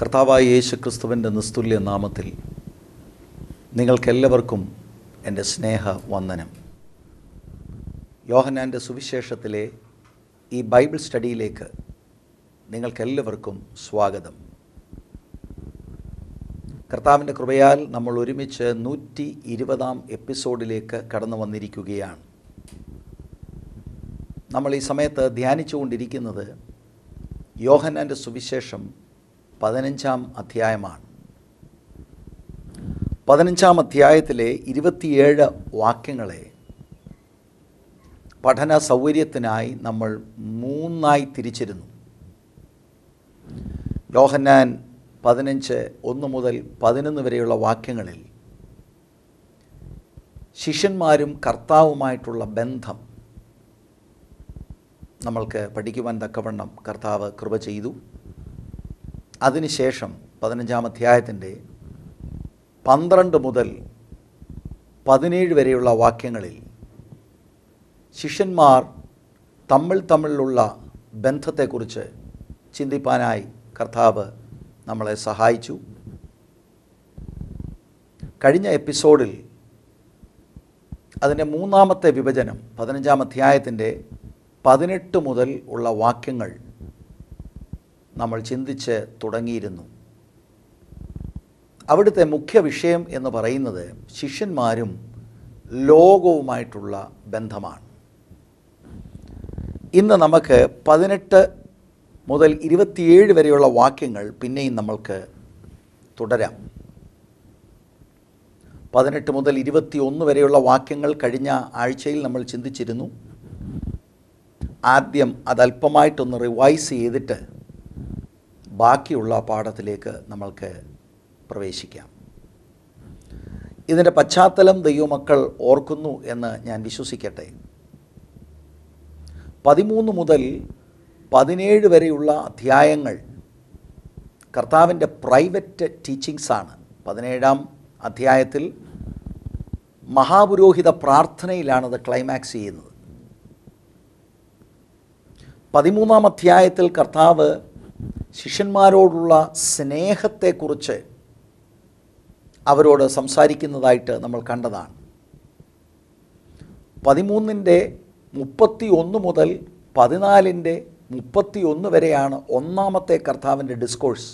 കർത്താവായ യേശു ക്രിസ്തുവിൻ്റെ നിസ്തുല്യ നാമത്തിൽ നിങ്ങൾക്കെല്ലാവർക്കും എൻ്റെ സ്നേഹ വന്ദനം യോഹന്നാൻ്റെ സുവിശേഷത്തിലെ ഈ ബൈബിൾ സ്റ്റഡിയിലേക്ക് നിങ്ങൾക്കെല്ലാവർക്കും സ്വാഗതം കർത്താവിൻ്റെ കൃപയാൽ നമ്മൾ ഒരുമിച്ച് നൂറ്റി ഇരുപതാം എപ്പിസോഡിലേക്ക് കടന്നു വന്നിരിക്കുകയാണ് നമ്മൾ ഈ സമയത്ത് ധ്യാനിച്ചുകൊണ്ടിരിക്കുന്നത് യോഹന്നാൻ്റെ സുവിശേഷം പതിനഞ്ചാം അധ്യായമാണ് പതിനഞ്ചാം അധ്യായത്തിലെ ഇരുപത്തിയേഴ് വാക്യങ്ങളെ പഠന സൗകര്യത്തിനായി നമ്മൾ മൂന്നായി തിരിച്ചിരുന്നു യോഹന്നാൻ പതിനഞ്ച് ഒന്ന് മുതൽ പതിനൊന്ന് വരെയുള്ള വാക്യങ്ങളിൽ ശിഷ്യന്മാരും കർത്താവുമായിട്ടുള്ള ബന്ധം നമ്മൾക്ക് പഠിക്കുവാൻ തക്കവണ്ണം കർത്താവ് കൃപ ചെയ്തു അതിനുശേഷം പതിനഞ്ചാം അധ്യായത്തിൻ്റെ പന്ത്രണ്ട് മുതൽ പതിനേഴ് വരെയുള്ള വാക്യങ്ങളിൽ ശിഷ്യന്മാർ തമ്മിൽ തമ്മിലുള്ള ബന്ധത്തെക്കുറിച്ച് ചിന്തിപ്പാനായി കർത്താവ് നമ്മളെ സഹായിച്ചു കഴിഞ്ഞ എപ്പിസോഡിൽ അതിൻ്റെ മൂന്നാമത്തെ വിഭജനം പതിനഞ്ചാം അധ്യായത്തിൻ്റെ പതിനെട്ട് മുതൽ ഉള്ള വാക്യങ്ങൾ നമ്മൾ ചിന്തിച്ച് തുടങ്ങിയിരുന്നു അവിടുത്തെ മുഖ്യ വിഷയം എന്ന് പറയുന്നത് ശിഷ്യന്മാരും ലോകവുമായിട്ടുള്ള ബന്ധമാണ് ഇന്ന് നമുക്ക് പതിനെട്ട് മുതൽ ഇരുപത്തിയേഴ് വരെയുള്ള വാക്യങ്ങൾ പിന്നെയും നമ്മൾക്ക് തുടരാം പതിനെട്ട് മുതൽ ഇരുപത്തി ഒന്ന് വരെയുള്ള വാക്യങ്ങൾ കഴിഞ്ഞ ആഴ്ചയിൽ നമ്മൾ ചിന്തിച്ചിരുന്നു ആദ്യം അതല്പമായിട്ടൊന്ന് റിവൈസ് ചെയ്തിട്ട് ബാക്കിയുള്ള പാഠത്തിലേക്ക് നമ്മൾക്ക് പ്രവേശിക്കാം ഇതിൻ്റെ പശ്ചാത്തലം ദൈവമക്കൾ ഓർക്കുന്നു എന്ന് ഞാൻ വിശ്വസിക്കട്ടെ പതിമൂന്ന് മുതൽ പതിനേഴ് വരെയുള്ള അധ്യായങ്ങൾ കർത്താവിൻ്റെ പ്രൈവറ്റ് ടീച്ചിങ്സാണ് പതിനേഴാം അധ്യായത്തിൽ മഹാപുരോഹിത പ്രാർത്ഥനയിലാണത് ക്ലൈമാക്സ് ചെയ്യുന്നത് പതിമൂന്നാം അധ്യായത്തിൽ കർത്താവ് ശിഷ്യന്മാരോടുള്ള സ്നേഹത്തെക്കുറിച്ച് അവരോട് സംസാരിക്കുന്നതായിട്ട് നമ്മൾ കണ്ടതാണ് പതിമൂന്നിൻ്റെ മുപ്പത്തി ഒന്ന് മുതൽ പതിനാലിൻ്റെ മുപ്പത്തി ഒന്ന് വരെയാണ് ഒന്നാമത്തെ കർത്താവിൻ്റെ ഡിസ്കോഴ്സ്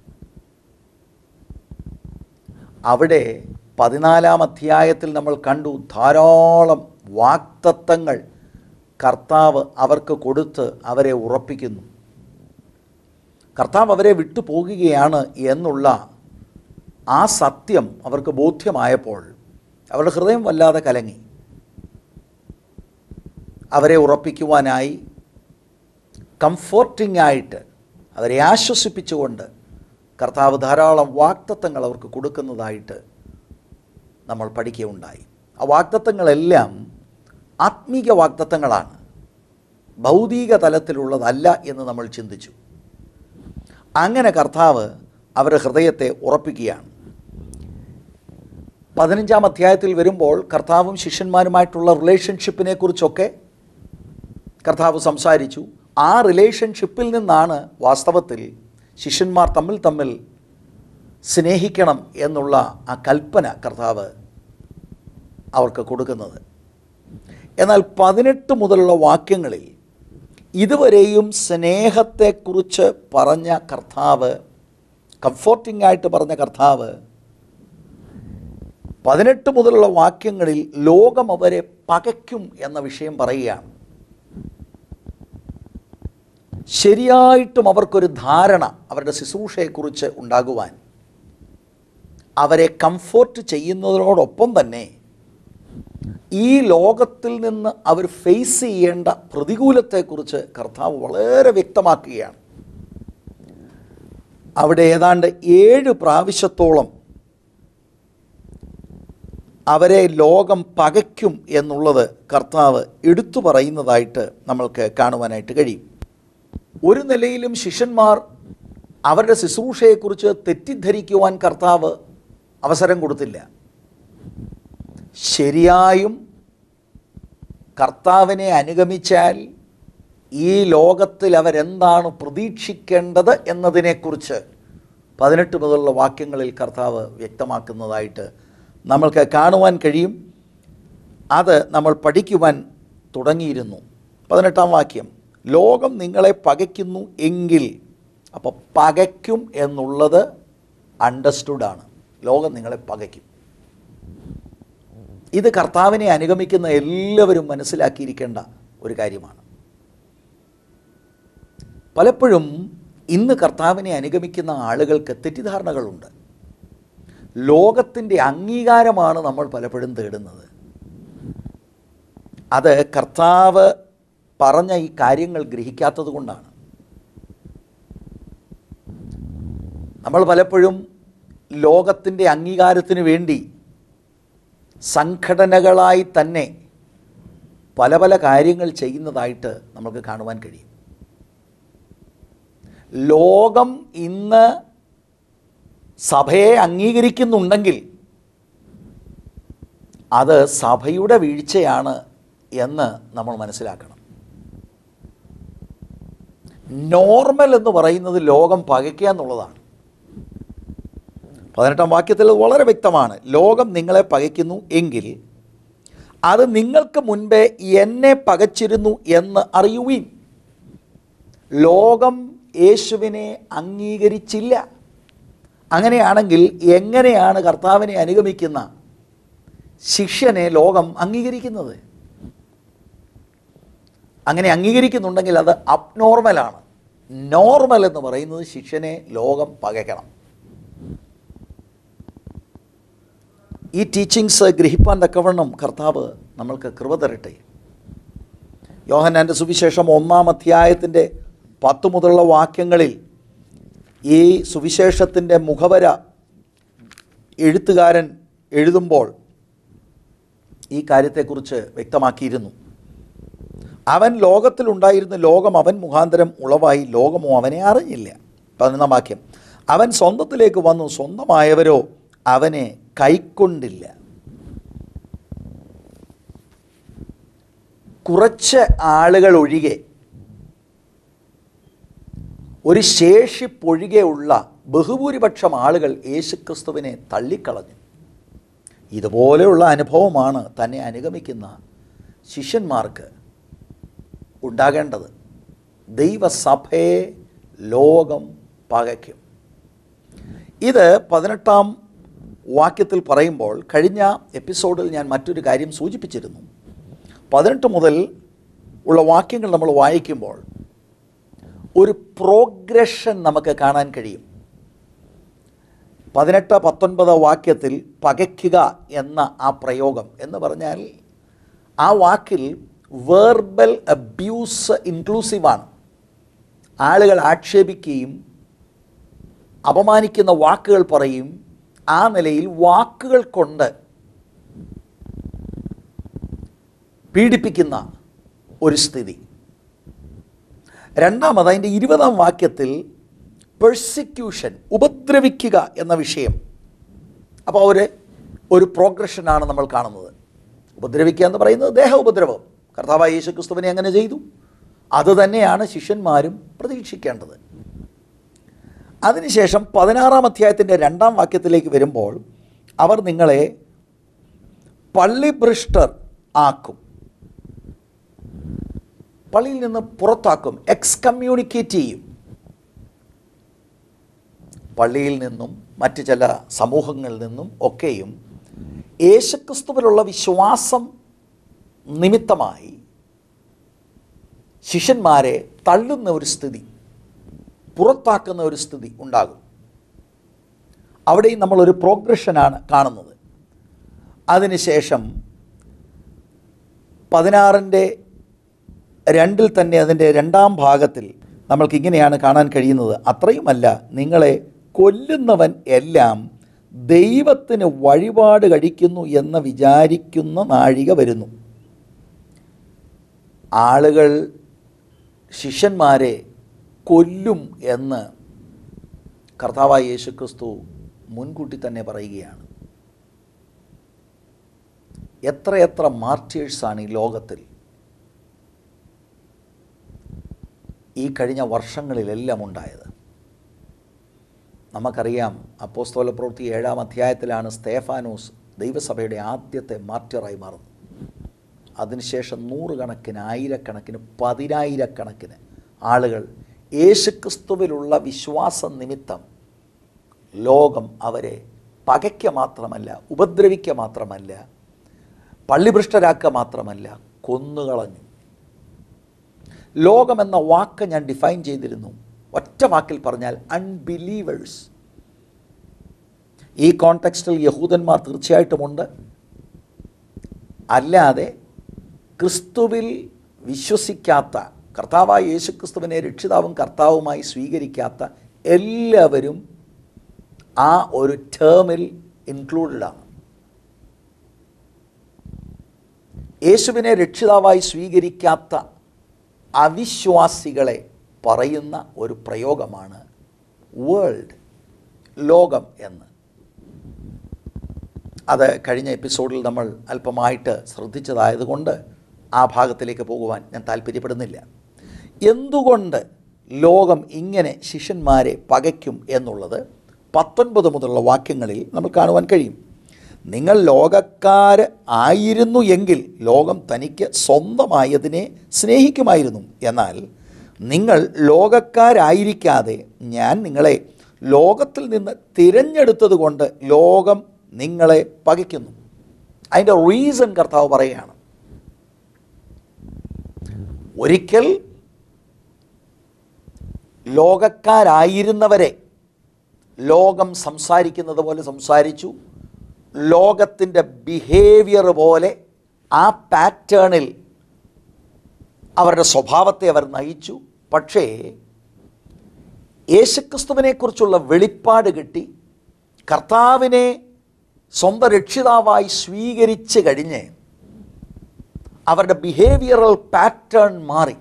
അവിടെ പതിനാലാം അധ്യായത്തിൽ നമ്മൾ കണ്ടു ധാരാളം വാക്തത്വങ്ങൾ കർത്താവ് അവർക്ക് കൊടുത്ത് അവരെ ഉറപ്പിക്കുന്നു കർത്താവ് അവരെ വിട്ടു പോകുകയാണ് എന്നുള്ള ആ സത്യം അവർക്ക് ബോധ്യമായപ്പോൾ അവരുടെ ഹൃദയം വല്ലാതെ കലങ്ങി അവരെ ഉറപ്പിക്കുവാനായി കംഫോർട്ടിംഗ് ആയിട്ട് അവരെ ആശ്വസിപ്പിച്ചുകൊണ്ട് കർത്താവ് ധാരാളം വാക്തത്വങ്ങൾ അവർക്ക് കൊടുക്കുന്നതായിട്ട് നമ്മൾ പഠിക്കുകയുണ്ടായി ആ വാക്തത്വങ്ങളെല്ലാം ആത്മീക വാക്തത്വങ്ങളാണ് ഭൗതിക തലത്തിലുള്ളതല്ല എന്ന് നമ്മൾ ചിന്തിച്ചു അങ്ങനെ കർത്താവ് അവരുടെ ഹൃദയത്തെ ഉറപ്പിക്കുകയാണ് പതിനഞ്ചാം അധ്യായത്തിൽ വരുമ്പോൾ കർത്താവും ശിഷ്യന്മാരുമായിട്ടുള്ള റിലേഷൻഷിപ്പിനെ കുറിച്ചൊക്കെ കർത്താവ് സംസാരിച്ചു ആ റിലേഷൻഷിപ്പിൽ നിന്നാണ് വാസ്തവത്തിൽ ശിഷ്യന്മാർ തമ്മിൽ തമ്മിൽ സ്നേഹിക്കണം എന്നുള്ള ആ കൽപ്പന കർത്താവ് അവർക്ക് കൊടുക്കുന്നത് എന്നാൽ പതിനെട്ട് മുതലുള്ള വാക്യങ്ങളിൽ ഇതുവരെയും സ്നേഹത്തെക്കുറിച്ച് പറഞ്ഞ കർത്താവ് കംഫോർട്ടിംഗ് ആയിട്ട് പറഞ്ഞ കർത്താവ് പതിനെട്ട് മുതലുള്ള വാക്യങ്ങളിൽ ലോകം അവരെ പകയ്ക്കും എന്ന വിഷയം പറയുകയാണ് ശരിയായിട്ടും അവർക്കൊരു ധാരണ അവരുടെ ശുശ്രൂഷയെക്കുറിച്ച് ഉണ്ടാകുവാൻ അവരെ കംഫോർട്ട് ചെയ്യുന്നതിനോടൊപ്പം തന്നെ ഈ ലോകത്തിൽ നിന്ന് അവർ ഫേസ് ചെയ്യേണ്ട പ്രതികൂലത്തെക്കുറിച്ച് കർത്താവ് വളരെ വ്യക്തമാക്കുകയാണ് അവിടെ ഏതാണ്ട് ഏഴ് പ്രാവശ്യത്തോളം അവരെ ലോകം പകയ്ക്കും എന്നുള്ളത് കർത്താവ് എടുത്തു പറയുന്നതായിട്ട് നമ്മൾക്ക് കാണുവാനായിട്ട് കഴിയും ഒരു നിലയിലും ശിഷ്യന്മാർ അവരുടെ ശുശ്രൂഷയെക്കുറിച്ച് തെറ്റിദ്ധരിക്കുവാൻ കർത്താവ് അവസരം കൊടുത്തില്ല ശരിയായും കർത്താവിനെ അനുഗമിച്ചാൽ ഈ ലോകത്തിൽ അവരെന്താണ് പ്രതീക്ഷിക്കേണ്ടത് എന്നതിനെക്കുറിച്ച് പതിനെട്ട് മുതലുള്ള വാക്യങ്ങളിൽ കർത്താവ് വ്യക്തമാക്കുന്നതായിട്ട് നമ്മൾക്ക് കാണുവാൻ കഴിയും അത് നമ്മൾ പഠിക്കുവാൻ തുടങ്ങിയിരുന്നു പതിനെട്ടാം വാക്യം ലോകം നിങ്ങളെ പകയ്ക്കുന്നു എങ്കിൽ അപ്പോൾ പകയ്ക്കും എന്നുള്ളത് അണ്ടർസ്റ്റുഡാണ് ലോകം നിങ്ങളെ പകയ്ക്കും ഇത് കർത്താവിനെ അനുഗമിക്കുന്ന എല്ലാവരും മനസ്സിലാക്കിയിരിക്കേണ്ട ഒരു കാര്യമാണ് പലപ്പോഴും ഇന്ന് കർത്താവിനെ അനുഗമിക്കുന്ന ആളുകൾക്ക് തെറ്റിദ്ധാരണകളുണ്ട് ലോകത്തിൻ്റെ അംഗീകാരമാണ് നമ്മൾ പലപ്പോഴും തേടുന്നത് അത് കർത്താവ് പറഞ്ഞ ഈ കാര്യങ്ങൾ ഗ്രഹിക്കാത്തത് കൊണ്ടാണ് നമ്മൾ പലപ്പോഴും ലോകത്തിൻ്റെ അംഗീകാരത്തിന് വേണ്ടി സംഘടനകളായി തന്നെ പല പല കാര്യങ്ങൾ ചെയ്യുന്നതായിട്ട് നമുക്ക് കാണുവാൻ കഴിയും ലോകം ഇന്ന് സഭയെ അംഗീകരിക്കുന്നുണ്ടെങ്കിൽ അത് സഭയുടെ വീഴ്ചയാണ് എന്ന് നമ്മൾ മനസ്സിലാക്കണം നോർമൽ എന്ന് പറയുന്നത് ലോകം പകയ്ക്കുക എന്നുള്ളതാണ് പതിനെട്ടാം വാക്യത്തിൽ അത് വളരെ വ്യക്തമാണ് ലോകം നിങ്ങളെ പകയ്ക്കുന്നു എങ്കിൽ അത് നിങ്ങൾക്ക് മുൻപേ എന്നെ പകച്ചിരുന്നു എന്ന് അറിയുവീൻ ലോകം യേശുവിനെ അംഗീകരിച്ചില്ല അങ്ങനെയാണെങ്കിൽ എങ്ങനെയാണ് കർത്താവിനെ അനുഗമിക്കുന്ന ശിഷ്യനെ ലോകം അംഗീകരിക്കുന്നത് അങ്ങനെ അംഗീകരിക്കുന്നുണ്ടെങ്കിൽ അത് അബ്നോർമലാണ് നോർമൽ എന്ന് പറയുന്നത് ശിഷ്യനെ ലോകം പകയ്ക്കണം ഈ ടീച്ചിങ്സ് ഗ്രഹിപ്പാൻ തക്കവണ്ണം കർത്താവ് നമ്മൾക്ക് കൃപ തരട്ടെ യോഹന്നാൻ്റെ സുവിശേഷം ഒന്നാം അധ്യായത്തിൻ്റെ പത്ത് മുതലുള്ള വാക്യങ്ങളിൽ ഈ സുവിശേഷത്തിൻ്റെ മുഖവര എഴുത്തുകാരൻ എഴുതുമ്പോൾ ഈ കാര്യത്തെക്കുറിച്ച് വ്യക്തമാക്കിയിരുന്നു അവൻ ലോകത്തിലുണ്ടായിരുന്ന ലോകം അവൻ മുഖാന്തരം ഉളവായി ലോകമോ അവനെ അറിഞ്ഞില്ല പതിനൊന്നാം വാക്യം അവൻ സ്വന്തത്തിലേക്ക് വന്നു സ്വന്തമായവരോ അവനെ കൈക്കൊണ്ടില്ല കുറച്ച് ആളുകൾ ഒഴികെ ഒരു ശേഷിപ്പൊഴികെയുള്ള ബഹുഭൂരിപക്ഷം ആളുകൾ യേശുക്രിസ്തുവിനെ തള്ളിക്കളഞ്ഞു ഇതുപോലെയുള്ള അനുഭവമാണ് തന്നെ അനുഗമിക്കുന്ന ശിഷ്യന്മാർക്ക് ഉണ്ടാകേണ്ടത് ദൈവസഭയെ ലോകം പകയ്ക്കും ഇത് പതിനെട്ടാം വാക്യത്തിൽ പറയുമ്പോൾ കഴിഞ്ഞ എപ്പിസോഡിൽ ഞാൻ മറ്റൊരു കാര്യം സൂചിപ്പിച്ചിരുന്നു പതിനെട്ട് മുതൽ ഉള്ള വാക്യങ്ങൾ നമ്മൾ വായിക്കുമ്പോൾ ഒരു പ്രോഗ്രഷൻ നമുക്ക് കാണാൻ കഴിയും പതിനെട്ട് പത്തൊൻപത് വാക്യത്തിൽ പകയ്ക്കുക എന്ന ആ പ്രയോഗം എന്ന് പറഞ്ഞാൽ ആ വാക്കിൽ വേർബൽ അബ്യൂസ് ഇൻക്ലൂസീവാണ് ആളുകൾ ആക്ഷേപിക്കുകയും അപമാനിക്കുന്ന വാക്കുകൾ പറയും ആ നിലയിൽ വാക്കുകൾ കൊണ്ട് പീഡിപ്പിക്കുന്ന ഒരു സ്ഥിതി രണ്ടാമത് അതിൻ്റെ ഇരുപതാം വാക്യത്തിൽ പെർസിക്യൂഷൻ ഉപദ്രവിക്കുക എന്ന വിഷയം അപ്പോൾ ഒരു ഒരു പ്രോഗ്രഷനാണ് നമ്മൾ കാണുന്നത് ഉപദ്രവിക്കുക എന്ന് പറയുന്നത് ദേഹ ഉപദ്രവം കർത്താവായ യേശു ക്രിസ്തുവിനെ അങ്ങനെ ചെയ്തു അതുതന്നെയാണ് ശിഷ്യന്മാരും പ്രതീക്ഷിക്കേണ്ടത് അതിനുശേഷം പതിനാറാം അധ്യായത്തിൻ്റെ രണ്ടാം വാക്യത്തിലേക്ക് വരുമ്പോൾ അവർ നിങ്ങളെ പള്ളിഭ്രഷ്ടർ ആക്കും പള്ളിയിൽ നിന്ന് പുറത്താക്കും എക്സ്കമ്മ്യൂണിക്കേറ്റ് ചെയ്യും പള്ളിയിൽ നിന്നും മറ്റ് ചില സമൂഹങ്ങളിൽ നിന്നും ഒക്കെയും യേശുക്രിസ്തുവിലുള്ള വിശ്വാസം നിമിത്തമായി ശിഷ്യന്മാരെ തള്ളുന്ന ഒരു സ്ഥിതി പുറത്താക്കുന്ന ഒരു സ്ഥിതി ഉണ്ടാകും അവിടെയും നമ്മളൊരു പ്രോഗ്രഷനാണ് കാണുന്നത് അതിനുശേഷം പതിനാറിൻ്റെ രണ്ടിൽ തന്നെ അതിൻ്റെ രണ്ടാം ഭാഗത്തിൽ നമ്മൾക്ക് ഇങ്ങനെയാണ് കാണാൻ കഴിയുന്നത് അത്രയുമല്ല നിങ്ങളെ കൊല്ലുന്നവൻ എല്ലാം ദൈവത്തിന് വഴിപാട് കഴിക്കുന്നു എന്ന് വിചാരിക്കുന്ന നാഴിക വരുന്നു ആളുകൾ ശിഷ്യന്മാരെ കൊല്ലും എന്ന് കർത്താവായ യേശുക്രിസ്തു മുൻകൂട്ടി തന്നെ പറയുകയാണ് എത്രയെത്ര മാർട്ടിയേഴ്സാണ് ഈ ലോകത്തിൽ ഈ കഴിഞ്ഞ വർഷങ്ങളിലെല്ലാം ഉണ്ടായത് നമുക്കറിയാം അപ്പോസ്തോല പ്രവൃത്തി ഏഴാം അധ്യായത്തിലാണ് സ്തേഫാനോസ് ദൈവസഭയുടെ ആദ്യത്തെ മാർട്ടിയറായി മാറുന്നത് അതിനുശേഷം നൂറുകണക്കിന് ആയിരക്കണക്കിന് പതിനായിരക്കണക്കിന് ആളുകൾ യേശുക്രിസ്തുവിലുള്ള വിശ്വാസ നിമിത്തം ലോകം അവരെ പകയ്ക്ക മാത്രമല്ല ഉപദ്രവിക്ക മാത്രമല്ല പള്ളിഭൃഷ്ടരാക്കുക മാത്രമല്ല കൊന്നുകളഞ്ഞു ലോകമെന്ന വാക്ക് ഞാൻ ഡിഫൈൻ ചെയ്തിരുന്നു ഒറ്റ വാക്കിൽ പറഞ്ഞാൽ അൺബിലീവേഴ്സ് ഈ കോണ്ടെക്സ്റ്റിൽ യഹൂദന്മാർ തീർച്ചയായിട്ടുമുണ്ട് അല്ലാതെ ക്രിസ്തുവിൽ വിശ്വസിക്കാത്ത കർത്താവായ യേശുക്രിസ്തുവിനെ രക്ഷിതാവും കർത്താവുമായി സ്വീകരിക്കാത്ത എല്ലാവരും ആ ഒരു ടേമിൽ ഇൻക്ലൂഡഡ് ആണ് യേശുവിനെ രക്ഷിതാവായി സ്വീകരിക്കാത്ത അവിശ്വാസികളെ പറയുന്ന ഒരു പ്രയോഗമാണ് വേൾഡ് ലോകം എന്ന് അത് കഴിഞ്ഞ എപ്പിസോഡിൽ നമ്മൾ അല്പമായിട്ട് ശ്രദ്ധിച്ചതായതുകൊണ്ട് ആ ഭാഗത്തിലേക്ക് പോകുവാൻ ഞാൻ താല്പര്യപ്പെടുന്നില്ല എന്തുകൊണ്ട് ലോകം ഇങ്ങനെ ശിഷ്യന്മാരെ പകയ്ക്കും എന്നുള്ളത് പത്തൊൻപത് മുതലുള്ള വാക്യങ്ങളിൽ നമ്മൾ കാണുവാൻ കഴിയും നിങ്ങൾ ലോകക്കാർ ആയിരുന്നു എങ്കിൽ ലോകം തനിക്ക് സ്വന്തമായതിനെ സ്നേഹിക്കുമായിരുന്നു എന്നാൽ നിങ്ങൾ ലോകക്കാരായിരിക്കാതെ ഞാൻ നിങ്ങളെ ലോകത്തിൽ നിന്ന് തിരഞ്ഞെടുത്തത് കൊണ്ട് ലോകം നിങ്ങളെ പകയ്ക്കുന്നു അതിൻ്റെ റീസൺ കർത്താവ് പറയുകയാണ് ഒരിക്കൽ ലോകക്കാരായിരുന്നവരെ ലോകം സംസാരിക്കുന്നത് പോലെ സംസാരിച്ചു ലോകത്തിൻ്റെ ബിഹേവിയർ പോലെ ആ പാറ്റേണിൽ അവരുടെ സ്വഭാവത്തെ അവർ നയിച്ചു പക്ഷേ യേശുക്രിസ്തുവിനെക്കുറിച്ചുള്ള വെളിപ്പാട് കിട്ടി കർത്താവിനെ സ്വന്തം രക്ഷിതാവായി സ്വീകരിച്ച് കഴിഞ്ഞ് അവരുടെ ബിഹേവിയറൽ പാറ്റേൺ മാറി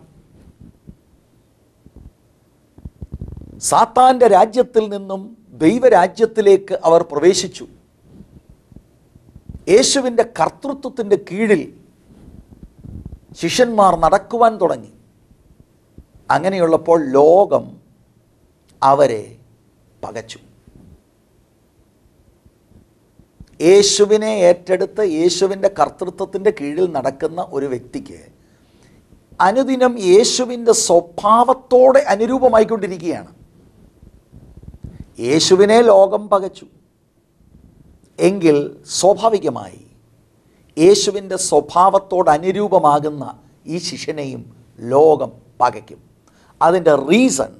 സാത്താൻ്റെ രാജ്യത്തിൽ നിന്നും ദൈവരാജ്യത്തിലേക്ക് അവർ പ്രവേശിച്ചു യേശുവിൻ്റെ കർത്തൃത്വത്തിൻ്റെ കീഴിൽ ശിഷ്യന്മാർ നടക്കുവാൻ തുടങ്ങി അങ്ങനെയുള്ളപ്പോൾ ലോകം അവരെ പകച്ചു യേശുവിനെ ഏറ്റെടുത്ത് യേശുവിൻ്റെ കർത്തൃത്വത്തിൻ്റെ കീഴിൽ നടക്കുന്ന ഒരു വ്യക്തിക്ക് അനുദിനം യേശുവിൻ്റെ സ്വഭാവത്തോടെ അനുരൂപമായിക്കൊണ്ടിരിക്കുകയാണ് യേശുവിനെ ലോകം പകച്ചു എങ്കിൽ സ്വാഭാവികമായി യേശുവിൻ്റെ സ്വഭാവത്തോട് അനുരൂപമാകുന്ന ഈ ശിഷ്യനെയും ലോകം പകയ്ക്കും അതിൻ്റെ റീസൺ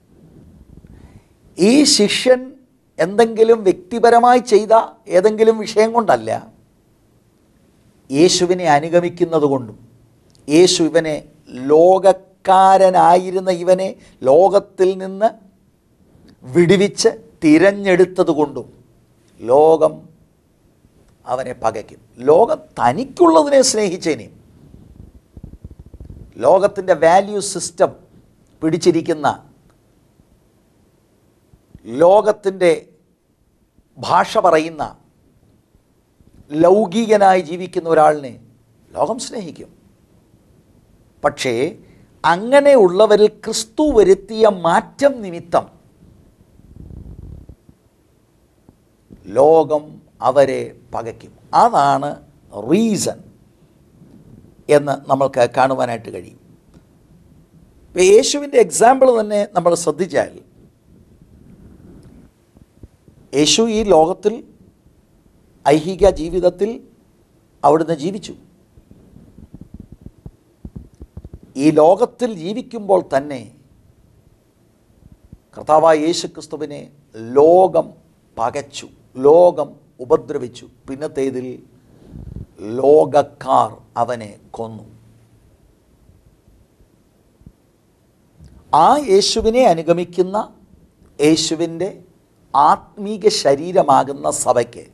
ഈ ശിഷ്യൻ എന്തെങ്കിലും വ്യക്തിപരമായി ചെയ്ത ഏതെങ്കിലും വിഷയം കൊണ്ടല്ല യേശുവിനെ അനുഗമിക്കുന്നത് കൊണ്ടും യേശു ഇവനെ ലോകക്കാരനായിരുന്ന ഇവനെ ലോകത്തിൽ നിന്ന് വിടുവിച്ച് തിരഞ്ഞെടുത്തത് കൊണ്ടും ലോകം അവനെ പകയ്ക്കും ലോകം തനിക്കുള്ളതിനെ സ്നേഹിച്ചേനെയും ലോകത്തിൻ്റെ വാല്യൂ സിസ്റ്റം പിടിച്ചിരിക്കുന്ന ലോകത്തിൻ്റെ ഭാഷ പറയുന്ന ലൗകികനായി ജീവിക്കുന്ന ഒരാളിനെ ലോകം സ്നേഹിക്കും പക്ഷേ അങ്ങനെയുള്ളവരിൽ ക്രിസ്തു വരുത്തിയ മാറ്റം നിമിത്തം ലോകം അവരെ പകയ്ക്കും അതാണ് റീസൺ എന്ന് നമ്മൾക്ക് കാണുവാനായിട്ട് കഴിയും ഇപ്പം യേശുവിൻ്റെ എക്സാമ്പിൾ തന്നെ നമ്മൾ ശ്രദ്ധിച്ചാൽ യേശു ഈ ലോകത്തിൽ ഐഹിക ജീവിതത്തിൽ അവിടുന്ന് ജീവിച്ചു ഈ ലോകത്തിൽ ജീവിക്കുമ്പോൾ തന്നെ കർത്താവായ യേശു ക്രിസ്തുവിനെ ലോകം പകച്ചു ലോകം ഉപദ്രവിച്ചു പിന്നത്തേതിൽ ലോകക്കാർ അവനെ കൊന്നു ആ യേശുവിനെ അനുഗമിക്കുന്ന യേശുവിൻ്റെ ആത്മീക ശരീരമാകുന്ന സഭയ്ക്ക്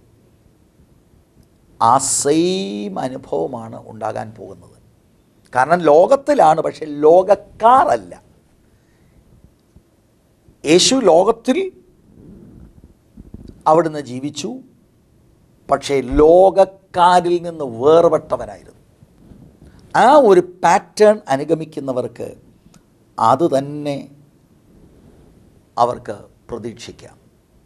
ആ സെയിം അനുഭവമാണ് ഉണ്ടാകാൻ പോകുന്നത് കാരണം ലോകത്തിലാണ് പക്ഷെ ലോകക്കാരല്ല യേശു ലോകത്തിൽ അവിടുന്ന് ജീവിച്ചു പക്ഷേ ലോകക്കാരിൽ നിന്ന് വേർപെട്ടവനായിരുന്നു ആ ഒരു പാറ്റേൺ അനുഗമിക്കുന്നവർക്ക് അത് തന്നെ അവർക്ക് പ്രതീക്ഷിക്കാം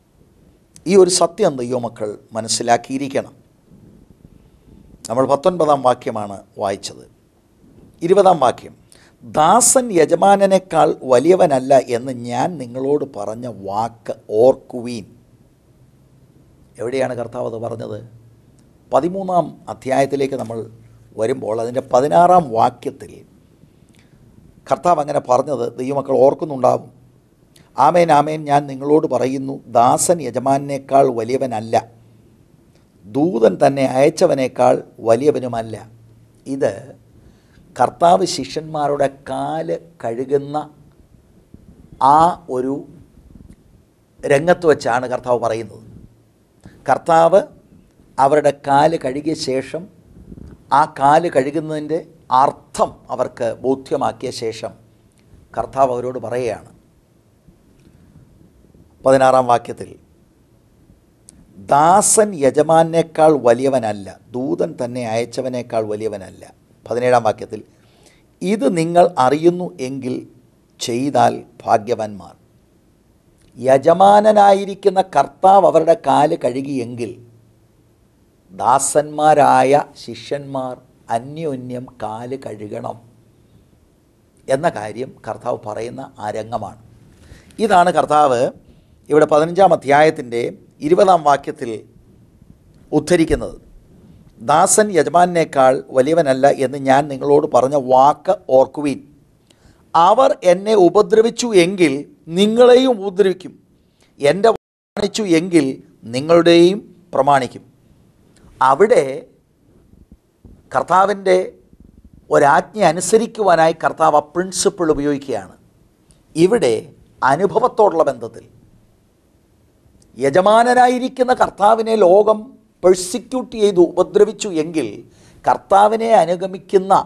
ഈ ഒരു സത്യം ദൈവമക്കൾ മനസ്സിലാക്കിയിരിക്കണം നമ്മൾ പത്തൊൻപതാം വാക്യമാണ് വായിച്ചത് ഇരുപതാം വാക്യം ദാസൻ യജമാനനേക്കാൾ വലിയവനല്ല എന്ന് ഞാൻ നിങ്ങളോട് പറഞ്ഞ വാക്ക് ഓർക്കുവീൻ എവിടെയാണ് കർത്താവ് അത് പറഞ്ഞത് പതിമൂന്നാം അധ്യായത്തിലേക്ക് നമ്മൾ വരുമ്പോൾ അതിൻ്റെ പതിനാറാം വാക്യത്തിൽ കർത്താവ് അങ്ങനെ പറഞ്ഞത് ദൈവമക്കൾ ഓർക്കുന്നുണ്ടാവും ആമേൻ ആമേൻ ഞാൻ നിങ്ങളോട് പറയുന്നു ദാസൻ യജമാനേക്കാൾ വലിയവനല്ല ദൂതൻ തന്നെ അയച്ചവനേക്കാൾ വലിയവനുമല്ല ഇത് കർത്താവ് ശിഷ്യന്മാരുടെ കാല് കഴുകുന്ന ആ ഒരു രംഗത്ത് വെച്ചാണ് കർത്താവ് പറയുന്നത് കർത്താവ് അവരുടെ കാല് കഴുകിയ ശേഷം ആ കാല് കഴുകുന്നതിൻ്റെ അർത്ഥം അവർക്ക് ബോധ്യമാക്കിയ ശേഷം കർത്താവ് അവരോട് പറയുകയാണ് പതിനാറാം വാക്യത്തിൽ ദാസൻ യജമാനേക്കാൾ വലിയവനല്ല ദൂതൻ തന്നെ അയച്ചവനേക്കാൾ വലിയവനല്ല പതിനേഴാം വാക്യത്തിൽ ഇത് നിങ്ങൾ അറിയുന്നു എങ്കിൽ ചെയ്താൽ ഭാഗ്യവാന്മാർ യജമാനനായിരിക്കുന്ന കർത്താവ് അവരുടെ കാല് കഴുകിയെങ്കിൽ ദാസന്മാരായ ശിഷ്യന്മാർ അന്യോന്യം കാല് കഴുകണം എന്ന കാര്യം കർത്താവ് പറയുന്ന ആ രംഗമാണ് ഇതാണ് കർത്താവ് ഇവിടെ പതിനഞ്ചാം അധ്യായത്തിൻ്റെ ഇരുപതാം വാക്യത്തിൽ ഉദ്ധരിക്കുന്നത് ദാസൻ യജമാനേക്കാൾ വലിയവനല്ല എന്ന് ഞാൻ നിങ്ങളോട് പറഞ്ഞ വാക്ക് ഓർക്കുവീൻ അവർ എന്നെ ഉപദ്രവിച്ചു എങ്കിൽ നിങ്ങളെയും ഉപദ്രവിക്കും എൻ്റെ പ്രമാണിച്ചു എങ്കിൽ നിങ്ങളുടെയും പ്രമാണിക്കും അവിടെ കർത്താവിൻ്റെ ഒരാജ്ഞ അനുസരിക്കുവാനായി കർത്താവ് ആ പ്രിൻസിപ്പിൾ ഉപയോഗിക്കുകയാണ് ഇവിടെ അനുഭവത്തോടുള്ള ബന്ധത്തിൽ യജമാനനായിരിക്കുന്ന കർത്താവിനെ ലോകം പെർസിക്യൂട്ട് ചെയ്തു ഉപദ്രവിച്ചു എങ്കിൽ കർത്താവിനെ അനുഗമിക്കുന്ന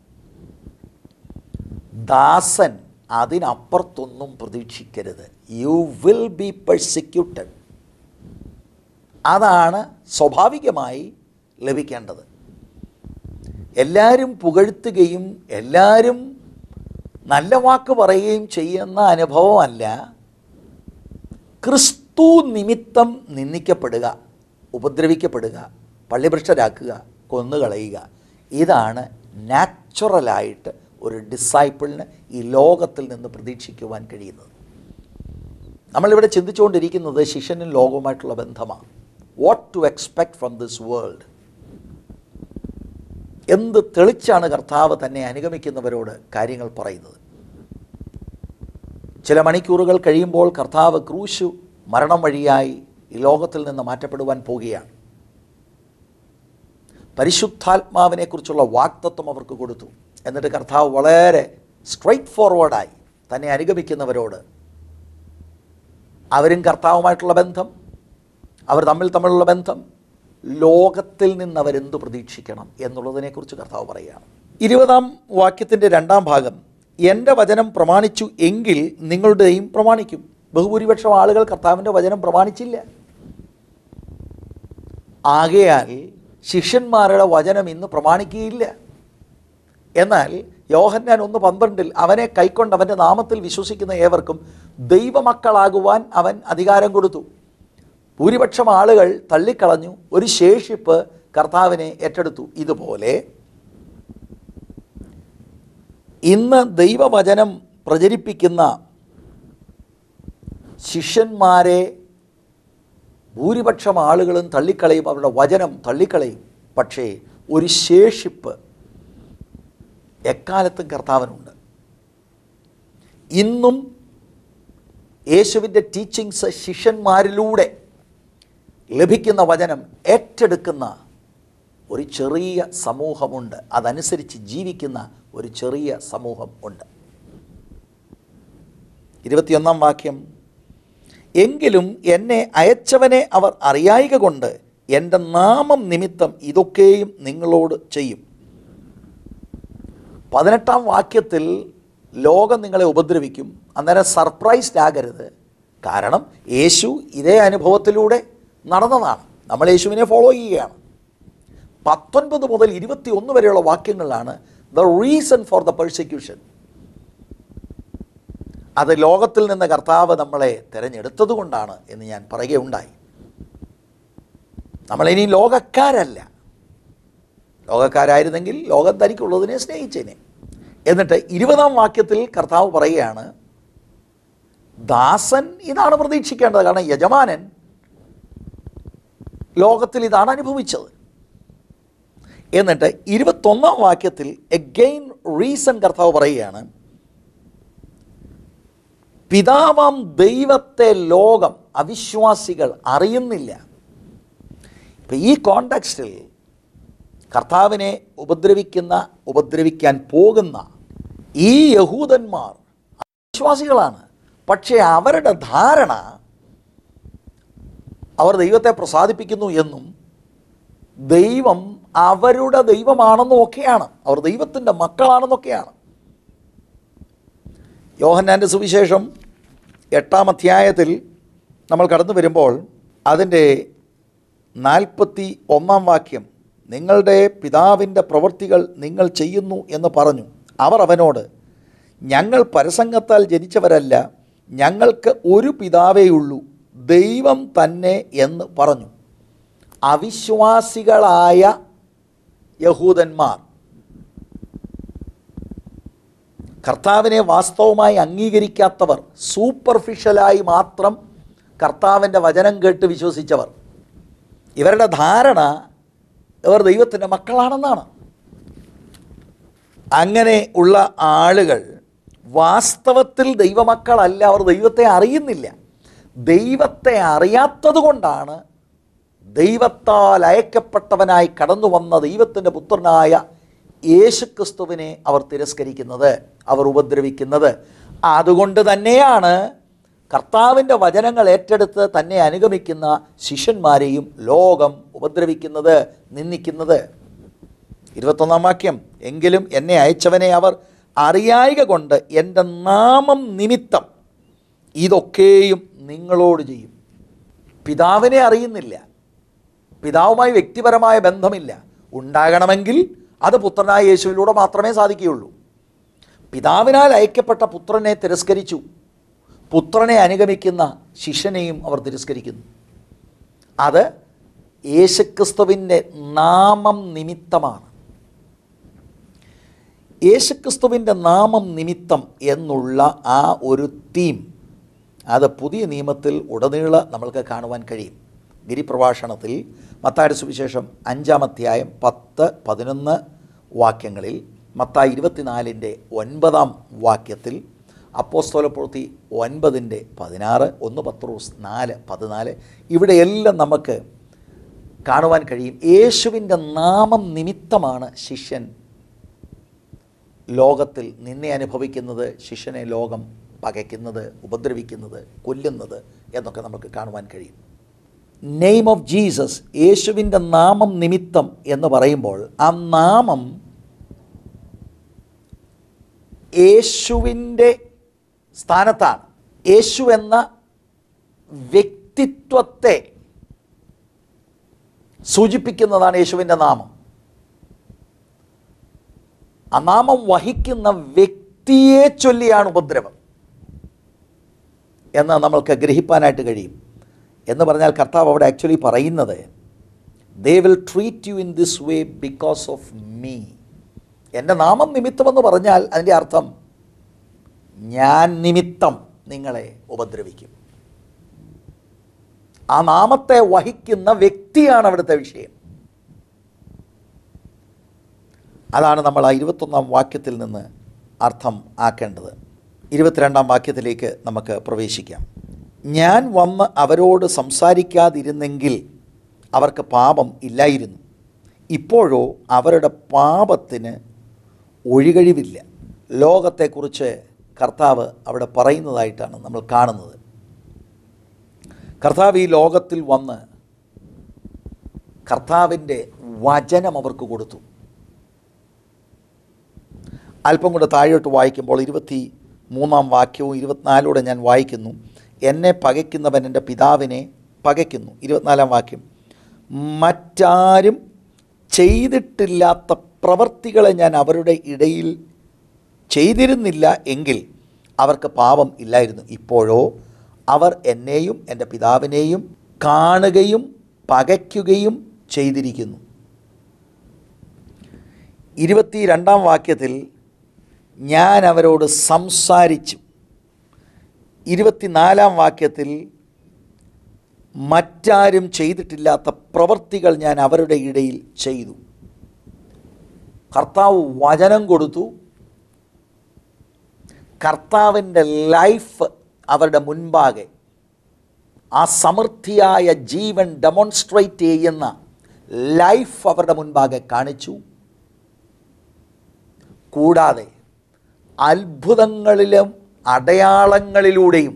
ദാസൻ അതിനപ്പുറത്തൊന്നും പ്രതീക്ഷിക്കരുത് യു വിൽ ബി പെർസിക്യൂട്ടഡ് അതാണ് സ്വാഭാവികമായി ലഭിക്കേണ്ടത് എല്ലാവരും പുകഴ്ത്തുകയും എല്ലാവരും നല്ല വാക്ക് പറയുകയും ചെയ്യുന്ന അനുഭവമല്ല ക്രിസ്തു നിമിത്തം നിന്ദിക്കപ്പെടുക ഉപദ്രവിക്കപ്പെടുക പള്ളിഭ്രഷ്ടരാക്കുക കൊന്നുകളയുക ഇതാണ് നാച്ചുറലായിട്ട് ഒരു ഡിസൈപ്പിളിന് ഈ ലോകത്തിൽ നിന്ന് പ്രതീക്ഷിക്കുവാൻ കഴിയുന്നത് നമ്മളിവിടെ ചിന്തിച്ചുകൊണ്ടിരിക്കുന്നത് ശിഷ്യനും ലോകവുമായിട്ടുള്ള ബന്ധമാണ് what to expect from this world എന്ത് തെളിച്ചാണ് കർത്താവ് തന്നെ അനുഗമിക്കുന്നവരോട് കാര്യങ്ങൾ പറയുന്നത് ചില മണിക്കൂറുകൾ കഴിയുമ്പോൾ കർത്താവ് ക്രൂശു മരണം വഴിയായി ഈ ലോകത്തിൽ നിന്ന് മാറ്റപ്പെടുവാൻ പോവുകയാണ് പരിശുദ്ധാത്മാവിനെക്കുറിച്ചുള്ള വാക്തത്വം അവർക്ക് കൊടുത്തു എന്നിട്ട് കർത്താവ് വളരെ സ്ട്രൈറ്റ് ഫോർവേഡായി തന്നെ അനുഗമിക്കുന്നവരോട് അവരും കർത്താവുമായിട്ടുള്ള ബന്ധം അവർ തമ്മിൽ തമ്മിലുള്ള ബന്ധം ലോകത്തിൽ നിന്ന് അവരെന്തു പ്രതീക്ഷിക്കണം എന്നുള്ളതിനെക്കുറിച്ച് കർത്താവ് പറയുകയാണ് ഇരുപതാം വാക്യത്തിൻ്റെ രണ്ടാം ഭാഗം എൻ്റെ വചനം പ്രമാണിച്ചു എങ്കിൽ നിങ്ങളുടെയും പ്രമാണിക്കും ബഹുഭൂരിപക്ഷം ആളുകൾ കർത്താവിൻ്റെ വചനം പ്രമാണിച്ചില്ല ആകയാൽ ശിഷ്യന്മാരുടെ വചനം ഇന്ന് പ്രമാണിക്കുകയില്ല എന്നാൽ യോഹന്നാൻ ഒന്ന് പന്ത്രണ്ടിൽ അവനെ കൈക്കൊണ്ട് അവൻ്റെ നാമത്തിൽ വിശ്വസിക്കുന്ന ഏവർക്കും ദൈവമക്കളാകുവാൻ അവൻ അധികാരം കൊടുത്തു ഭൂരിപക്ഷം ആളുകൾ തള്ളിക്കളഞ്ഞു ഒരു ശേഷിപ്പ് കർത്താവിനെ ഏറ്റെടുത്തു ഇതുപോലെ ഇന്ന് ദൈവവചനം പ്രചരിപ്പിക്കുന്ന ശിഷ്യന്മാരെ ഭൂരിപക്ഷം ആളുകളും തള്ളിക്കളയും അവരുടെ വചനം തള്ളിക്കളയും പക്ഷേ ഒരു ശേഷിപ്പ് എക്കാലത്തും കർത്താവിനുണ്ട് ഇന്നും യേശുവിൻ്റെ ടീച്ചിങ്സ് ശിഷ്യന്മാരിലൂടെ ലഭിക്കുന്ന വചനം ഏറ്റെടുക്കുന്ന ഒരു ചെറിയ സമൂഹമുണ്ട് അതനുസരിച്ച് ജീവിക്കുന്ന ഒരു ചെറിയ സമൂഹം ഉണ്ട് ഇരുപത്തിയൊന്നാം വാക്യം എങ്കിലും എന്നെ അയച്ചവനെ അവർ അറിയായിക കൊണ്ട് എൻ്റെ നാമം നിമിത്തം ഇതൊക്കെയും നിങ്ങളോട് ചെയ്യും പതിനെട്ടാം വാക്യത്തിൽ ലോകം നിങ്ങളെ ഉപദ്രവിക്കും അന്നേരം സർപ്രൈസ്ഡ് ആകരുത് കാരണം യേശു ഇതേ അനുഭവത്തിലൂടെ നടന്നതാണ് നമ്മൾ യേശുവിനെ ഫോളോ ചെയ്യുകയാണ് പത്തൊൻപത് മുതൽ ഇരുപത്തി ഒന്ന് വരെയുള്ള വാക്യങ്ങളിലാണ് the reason for the persecution അത് ലോകത്തിൽ നിന്ന് കർത്താവ് നമ്മളെ തിരഞ്ഞെടുത്തത് കൊണ്ടാണ് എന്ന് ഞാൻ പറയുകയുണ്ടായി നമ്മളിനി ലോകക്കാരല്ല ലോകക്കാരായിരുന്നെങ്കിൽ ലോകം തനിക്കുള്ളതിനെ സ്നേഹിച്ചേനെ എന്നിട്ട് ഇരുപതാം വാക്യത്തിൽ കർത്താവ് പറയുകയാണ് ദാസൻ ഇതാണ് പ്രതീക്ഷിക്കേണ്ടത് കാരണം യജമാനൻ ലോകത്തിൽ ഇതാണ് അനുഭവിച്ചത് എന്നിട്ട് ഇരുപത്തൊന്നാം വാക്യത്തിൽ എഗെയിൻ റീസൺ കർത്താവ് പറയുകയാണ് പിതാവാം ദൈവത്തെ ലോകം അവിശ്വാസികൾ അറിയുന്നില്ല ഇപ്പം ഈ കോണ്ടക്സ്റ്റിൽ കർത്താവിനെ ഉപദ്രവിക്കുന്ന ഉപദ്രവിക്കാൻ പോകുന്ന ഈ യഹൂദന്മാർ വിശ്വാസികളാണ് പക്ഷേ അവരുടെ ധാരണ അവർ ദൈവത്തെ പ്രസാദിപ്പിക്കുന്നു എന്നും ദൈവം അവരുടെ ദൈവമാണെന്നും ഒക്കെയാണ് അവർ ദൈവത്തിൻ്റെ മക്കളാണെന്നൊക്കെയാണ് യോഹന്നാൻ്റെ സുവിശേഷം എട്ടാം അധ്യായത്തിൽ നമ്മൾ കടന്നു വരുമ്പോൾ അതിൻ്റെ നാൽപ്പത്തി ഒന്നാം വാക്യം നിങ്ങളുടെ പിതാവിൻ്റെ പ്രവൃത്തികൾ നിങ്ങൾ ചെയ്യുന്നു എന്ന് പറഞ്ഞു അവർ അവനോട് ഞങ്ങൾ പരസംഗത്താൽ ജനിച്ചവരല്ല ഞങ്ങൾക്ക് ഒരു പിതാവേയുള്ളൂ ദൈവം തന്നെ എന്ന് പറഞ്ഞു അവിശ്വാസികളായ യഹൂദന്മാർ കർത്താവിനെ വാസ്തവമായി അംഗീകരിക്കാത്തവർ സൂപ്പർഫിഷ്യലായി മാത്രം കർത്താവിൻ്റെ വചനം കേട്ട് വിശ്വസിച്ചവർ ഇവരുടെ ധാരണ ഇവർ ദൈവത്തിൻ്റെ മക്കളാണെന്നാണ് അങ്ങനെ ഉള്ള ആളുകൾ വാസ്തവത്തിൽ ദൈവമക്കളല്ല അവർ ദൈവത്തെ അറിയുന്നില്ല ദൈവത്തെ അറിയാത്തത് കൊണ്ടാണ് ദൈവത്താൽ അയക്കപ്പെട്ടവനായി കടന്നു വന്ന ദൈവത്തിൻ്റെ പുത്രനായ യേശുക്രിസ്തുവിനെ അവർ തിരസ്കരിക്കുന്നത് അവർ ഉപദ്രവിക്കുന്നത് അതുകൊണ്ട് തന്നെയാണ് കർത്താവിൻ്റെ വചനങ്ങൾ ഏറ്റെടുത്ത് തന്നെ അനുഗമിക്കുന്ന ശിഷ്യന്മാരെയും ലോകം ഉപദ്രവിക്കുന്നത് നിന്ദിക്കുന്നത് ഇരുപത്തൊന്നാം വാക്യം എങ്കിലും എന്നെ അയച്ചവനെ അവർ അറിയായിക കൊണ്ട് എൻ്റെ നാമം നിമിത്തം ഇതൊക്കെയും നിങ്ങളോട് ചെയ്യും പിതാവിനെ അറിയുന്നില്ല പിതാവുമായി വ്യക്തിപരമായ ബന്ധമില്ല ഉണ്ടാകണമെങ്കിൽ അത് പുത്രനായ യേശുവിലൂടെ മാത്രമേ സാധിക്കുകയുള്ളൂ പിതാവിനാൽ അയക്കപ്പെട്ട പുത്രനെ തിരസ്കരിച്ചു പുത്രനെ അനുഗമിക്കുന്ന ശിഷ്യനെയും അവർ തിരസ്കരിക്കുന്നു അത് യേശുക്രിസ്തുവിൻ്റെ നാമം നിമിത്തമാണ് യേശുക്രിസ്തുവിൻ്റെ നാമം നിമിത്തം എന്നുള്ള ആ ഒരു തീം അത് പുതിയ നിയമത്തിൽ ഉടനീള നമ്മൾക്ക് കാണുവാൻ കഴിയും ഗിരിപ്രഭാഷണത്തിൽ മത്തായുടെ സുവിശേഷം അഞ്ചാം അധ്യായം പത്ത് പതിനൊന്ന് വാക്യങ്ങളിൽ മത്തായി ഇരുപത്തിനാലിൻ്റെ ഒൻപതാം വാക്യത്തിൽ അപ്പോസ്തോലപ്രവൃത്തി ഒൻപതിൻ്റെ പതിനാറ് ഒന്ന് പത്രോസ് നാല് പതിനാല് ഇവിടെയെല്ലാം നമുക്ക് കാണുവാൻ കഴിയും യേശുവിൻ്റെ നാമം നിമിത്തമാണ് ശിഷ്യൻ ലോകത്തിൽ നിന്നെ അനുഭവിക്കുന്നത് ശിഷ്യനെ ലോകം പകയ്ക്കുന്നത് ഉപദ്രവിക്കുന്നത് കൊല്ലുന്നത് എന്നൊക്കെ നമുക്ക് കാണുവാൻ കഴിയും നെയിം ഓഫ് ജീസസ് യേശുവിൻ്റെ നാമം നിമിത്തം എന്ന് പറയുമ്പോൾ ആ നാമം യേശുവിൻ്റെ സ്ഥാനത്താണ് യേശു എന്ന വ്യക്തിത്വത്തെ സൂചിപ്പിക്കുന്നതാണ് യേശുവിൻ്റെ നാമം ആ നാമം വഹിക്കുന്ന വ്യക്തിയെ ചൊല്ലിയാണ് ഉപദ്രവം എന്ന് നമ്മൾക്ക് ഗ്രഹിപ്പാനായിട്ട് കഴിയും എന്ന് പറഞ്ഞാൽ കർത്താവ് അവിടെ ആക്ച്വലി പറയുന്നത് they will treat you in this way because of me എൻ്റെ നാമം നിമിത്തമെന്ന് പറഞ്ഞാൽ അതിൻ്റെ അർത്ഥം ഞാൻ നിമിത്തം നിങ്ങളെ ഉപദ്രവിക്കും ആ നാമത്തെ വഹിക്കുന്ന വ്യക്തിയാണ് അവിടുത്തെ വിഷയം അതാണ് നമ്മൾ ആ ഇരുപത്തൊന്നാം വാക്യത്തിൽ നിന്ന് അർത്ഥം ആക്കേണ്ടത് ഇരുപത്തിരണ്ടാം വാക്യത്തിലേക്ക് നമുക്ക് പ്രവേശിക്കാം ഞാൻ വന്ന് അവരോട് സംസാരിക്കാതിരുന്നെങ്കിൽ അവർക്ക് പാപം ഇല്ലായിരുന്നു ഇപ്പോഴോ അവരുടെ പാപത്തിന് ഒഴികഴിവില്ല ലോകത്തെക്കുറിച്ച് കർത്താവ് അവിടെ പറയുന്നതായിട്ടാണ് നമ്മൾ കാണുന്നത് കർത്താവ് ഈ ലോകത്തിൽ വന്ന് കർത്താവിൻ്റെ വചനം അവർക്ക് കൊടുത്തു അല്പം കൂടെ താഴോട്ട് വായിക്കുമ്പോൾ ഇരുപത്തി മൂന്നാം വാക്യവും ഇരുപത്തിനാലൂടെ ഞാൻ വായിക്കുന്നു എന്നെ പകയ്ക്കുന്നവൻ എൻ്റെ പിതാവിനെ പകയ്ക്കുന്നു ഇരുപത്തിനാലാം വാക്യം മറ്റാരും ചെയ്തിട്ടില്ലാത്ത പ്രവർത്തികളെ ഞാൻ അവരുടെ ഇടയിൽ ചെയ്തിരുന്നില്ല എങ്കിൽ അവർക്ക് പാപം ഇല്ലായിരുന്നു ഇപ്പോഴോ അവർ എന്നെയും എൻ്റെ പിതാവിനെയും കാണുകയും പകയ്ക്കുകയും ചെയ്തിരിക്കുന്നു ഇരുപത്തി രണ്ടാം വാക്യത്തിൽ ഞാൻ അവരോട് സംസാരിച്ചു ഇരുപത്തിനാലാം വാക്യത്തിൽ മറ്റാരും ചെയ്തിട്ടില്ലാത്ത പ്രവൃത്തികൾ ഞാൻ അവരുടെ ഇടയിൽ ചെയ്തു കർത്താവ് വചനം കൊടുത്തു കർത്താവിൻ്റെ ലൈഫ് അവരുടെ മുൻപാകെ ആ സമൃദ്ധിയായ ജീവൻ ഡെമോൺസ്ട്രേറ്റ് ചെയ്യുന്ന ലൈഫ് അവരുടെ മുൻപാകെ കാണിച്ചു കൂടാതെ അത്ഭുതങ്ങളിലും അടയാളങ്ങളിലൂടെയും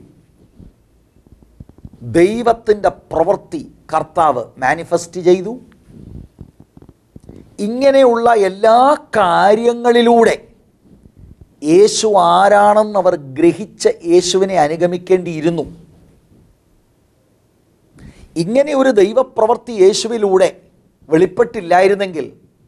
ദൈവത്തിൻ്റെ പ്രവൃത്തി കർത്താവ് മാനിഫെസ്റ്റ് ചെയ്തു ഇങ്ങനെയുള്ള എല്ലാ കാര്യങ്ങളിലൂടെ യേശു ആരാണെന്ന് അവർ ഗ്രഹിച്ച് യേശുവിനെ അനുഗമിക്കേണ്ടിയിരുന്നു ഇങ്ങനെ ഒരു ദൈവപ്രവൃത്തി യേശുവിലൂടെ വെളിപ്പെട്ടില്ലായിരുന്നെങ്കിൽ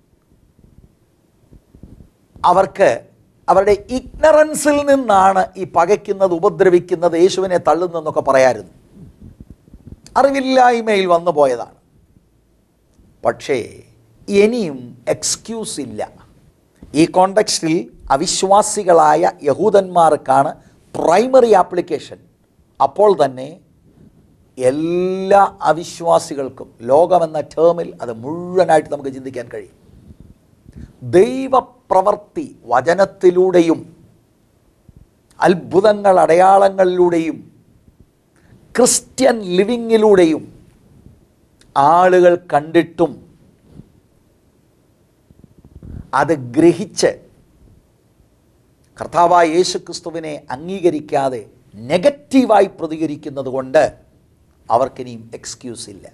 അവർക്ക് അവരുടെ ഇഗ്നറൻസിൽ നിന്നാണ് ഈ പകയ്ക്കുന്നത് ഉപദ്രവിക്കുന്നത് യേശുവിനെ തള്ളുന്നതെന്നൊക്കെ പറയായിരുന്നു അറിവില്ലായ്മയിൽ വന്നു പോയതാണ് പക്ഷേ ഇനിയും എക്സ്ക്യൂസ് ഇല്ല ഈ കോണ്ടക്സ്റ്റിൽ അവിശ്വാസികളായ യഹൂദന്മാർക്കാണ് പ്രൈമറി ആപ്ലിക്കേഷൻ അപ്പോൾ തന്നെ എല്ലാ അവിശ്വാസികൾക്കും ലോകമെന്ന ടേമിൽ അത് മുഴുവനായിട്ട് നമുക്ക് ചിന്തിക്കാൻ കഴിയും ദൈവപ്രവർത്തി വചനത്തിലൂടെയും അത്ഭുതങ്ങൾ അടയാളങ്ങളിലൂടെയും ക്രിസ്ത്യൻ ലിവിങ്ങിലൂടെയും ആളുകൾ കണ്ടിട്ടും അത് ഗ്രഹിച്ച് കർത്താവായ യേശു ക്രിസ്തുവിനെ അംഗീകരിക്കാതെ നെഗറ്റീവായി പ്രതികരിക്കുന്നത് കൊണ്ട് അവർക്കിനിയും എക്സ്ക്യൂസ് ഇല്ല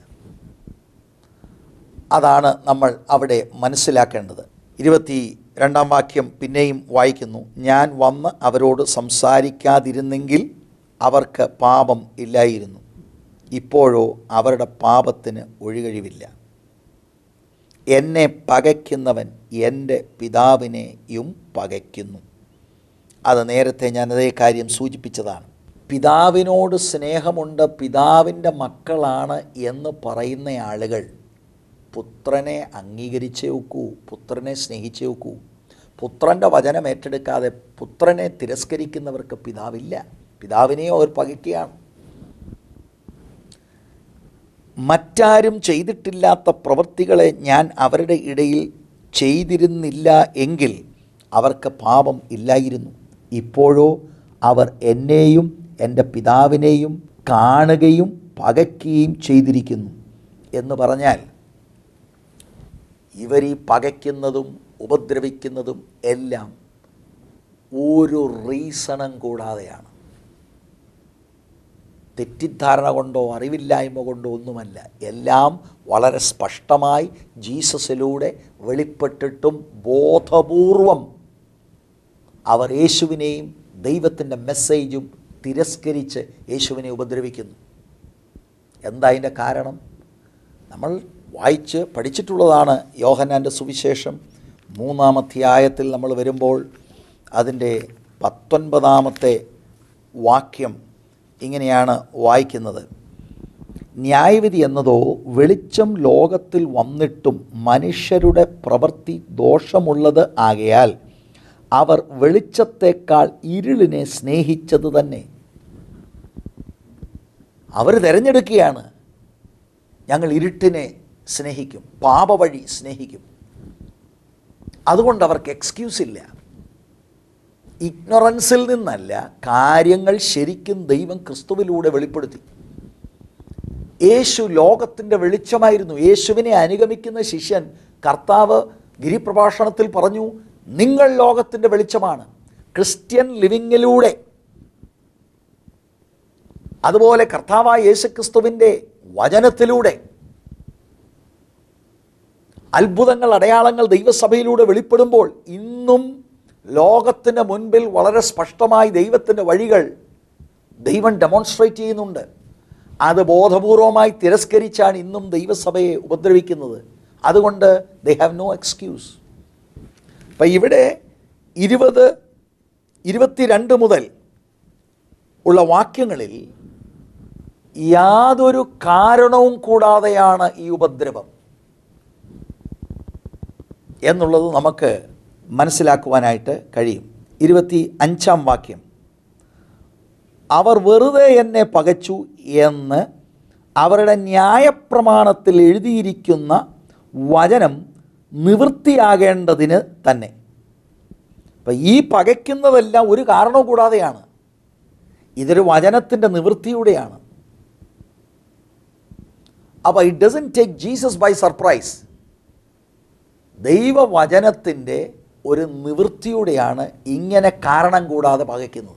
അതാണ് നമ്മൾ അവിടെ മനസ്സിലാക്കേണ്ടത് ഇരുപത്തി രണ്ടാം വാക്യം പിന്നെയും വായിക്കുന്നു ഞാൻ വന്ന് അവരോട് സംസാരിക്കാതിരുന്നെങ്കിൽ അവർക്ക് പാപം ഇല്ലായിരുന്നു ഇപ്പോഴോ അവരുടെ പാപത്തിന് ഒഴികഴിവില്ല എന്നെ പകയ്ക്കുന്നവൻ എൻ്റെ പിതാവിനെയും പകയ്ക്കുന്നു അത് നേരത്തെ ഞാൻ അതേ കാര്യം സൂചിപ്പിച്ചതാണ് പിതാവിനോട് സ്നേഹമുണ്ട് പിതാവിൻ്റെ മക്കളാണ് എന്ന് പറയുന്ന ആളുകൾ പുത്രനെ അംഗീകരിച്ചേ ഒക്കൂ പുത്രനെ സ്നേഹിച്ചേ ഒക്കൂ പുത്രൻ്റെ വചനം ഏറ്റെടുക്കാതെ പുത്രനെ തിരസ്കരിക്കുന്നവർക്ക് പിതാവില്ല പിതാവിനെയോ അവർ പകയ്ക്കുകയാണ് മറ്റാരും ചെയ്തിട്ടില്ലാത്ത പ്രവൃത്തികളെ ഞാൻ അവരുടെ ഇടയിൽ ചെയ്തിരുന്നില്ല എങ്കിൽ അവർക്ക് പാപം ഇല്ലായിരുന്നു ഇപ്പോഴോ അവർ എന്നെയും എൻ്റെ പിതാവിനെയും കാണുകയും പകയ്ക്കുകയും ചെയ്തിരിക്കുന്നു എന്ന് പറഞ്ഞാൽ ഇവർ ഈ പകയ്ക്കുന്നതും ഉപദ്രവിക്കുന്നതും എല്ലാം ഒരു റീസണും കൂടാതെയാണ് തെറ്റിദ്ധാരണ കൊണ്ടോ അറിവില്ലായ്മ കൊണ്ടോ ഒന്നുമല്ല എല്ലാം വളരെ സ്പഷ്ടമായി ജീസസിലൂടെ വെളിപ്പെട്ടിട്ടും ബോധപൂർവം അവർ യേശുവിനെയും ദൈവത്തിൻ്റെ മെസ്സേജും തിരസ്കരിച്ച് യേശുവിനെ ഉപദ്രവിക്കുന്നു എന്താ അതിൻ്റെ കാരണം നമ്മൾ വായിച്ച് പഠിച്ചിട്ടുള്ളതാണ് യോഹന്നാൻ്റെ സുവിശേഷം മൂന്നാം അധ്യായത്തിൽ നമ്മൾ വരുമ്പോൾ അതിൻ്റെ പത്തൊൻപതാമത്തെ വാക്യം ഇങ്ങനെയാണ് വായിക്കുന്നത് ന്യായവിധി എന്നതോ വെളിച്ചം ലോകത്തിൽ വന്നിട്ടും മനുഷ്യരുടെ പ്രവൃത്തി ദോഷമുള്ളത് ആകയാൽ അവർ വെളിച്ചത്തേക്കാൾ ഇരുളിനെ സ്നേഹിച്ചത് തന്നെ അവർ തിരഞ്ഞെടുക്കുകയാണ് ഞങ്ങൾ ഇരുട്ടിനെ സ്നേഹിക്കും പാപവഴി സ്നേഹിക്കും അതുകൊണ്ട് അവർക്ക് എക്സ്ക്യൂസ് ഇല്ല ഇഗ്നറൻസിൽ നിന്നല്ല കാര്യങ്ങൾ ശരിക്കും ദൈവം ക്രിസ്തുവിലൂടെ വെളിപ്പെടുത്തി യേശു ലോകത്തിൻ്റെ വെളിച്ചമായിരുന്നു യേശുവിനെ അനുഗമിക്കുന്ന ശിഷ്യൻ കർത്താവ് ഗിരിപ്രഭാഷണത്തിൽ പറഞ്ഞു നിങ്ങൾ ലോകത്തിൻ്റെ വെളിച്ചമാണ് ക്രിസ്ത്യൻ ലിവിങ്ങിലൂടെ അതുപോലെ കർത്താവായ യേശുക്രിസ്തുവിൻ്റെ വചനത്തിലൂടെ അത്ഭുതങ്ങൾ അടയാളങ്ങൾ ദൈവസഭയിലൂടെ വെളിപ്പെടുമ്പോൾ ഇന്നും ലോകത്തിന് മുൻപിൽ വളരെ സ്പഷ്ടമായി ദൈവത്തിൻ്റെ വഴികൾ ദൈവം ഡെമോൺസ്ട്രേറ്റ് ചെയ്യുന്നുണ്ട് അത് ബോധപൂർവമായി തിരസ്കരിച്ചാണ് ഇന്നും ദൈവസഭയെ ഉപദ്രവിക്കുന്നത് അതുകൊണ്ട് ദേ ഹാവ് നോ എക്സ്ക്യൂസ് അപ്പം ഇവിടെ ഇരുപത് ഇരുപത്തിരണ്ട് മുതൽ ഉള്ള വാക്യങ്ങളിൽ യാതൊരു കാരണവും കൂടാതെയാണ് ഈ ഉപദ്രവം എന്നുള്ളത് നമുക്ക് മനസ്സിലാക്കുവാനായിട്ട് കഴിയും ഇരുപത്തി അഞ്ചാം വാക്യം അവർ വെറുതെ എന്നെ പകച്ചു എന്ന് അവരുടെ ന്യായപ്രമാണത്തിൽ എഴുതിയിരിക്കുന്ന വചനം നിവൃത്തിയാകേണ്ടതിന് തന്നെ അപ്പം ഈ പകയ്ക്കുന്നതെല്ലാം ഒരു കാരണവും കൂടാതെയാണ് ഇതൊരു വചനത്തിൻ്റെ നിവൃത്തിയുടെയാണ് അപ്പോൾ it doesn't take Jesus by surprise ദൈവവചനത്തിൻ്റെ ഒരു നിവൃത്തിയുടെയാണ് ഇങ്ങനെ കാരണം കൂടാതെ പകയ്ക്കുന്നത്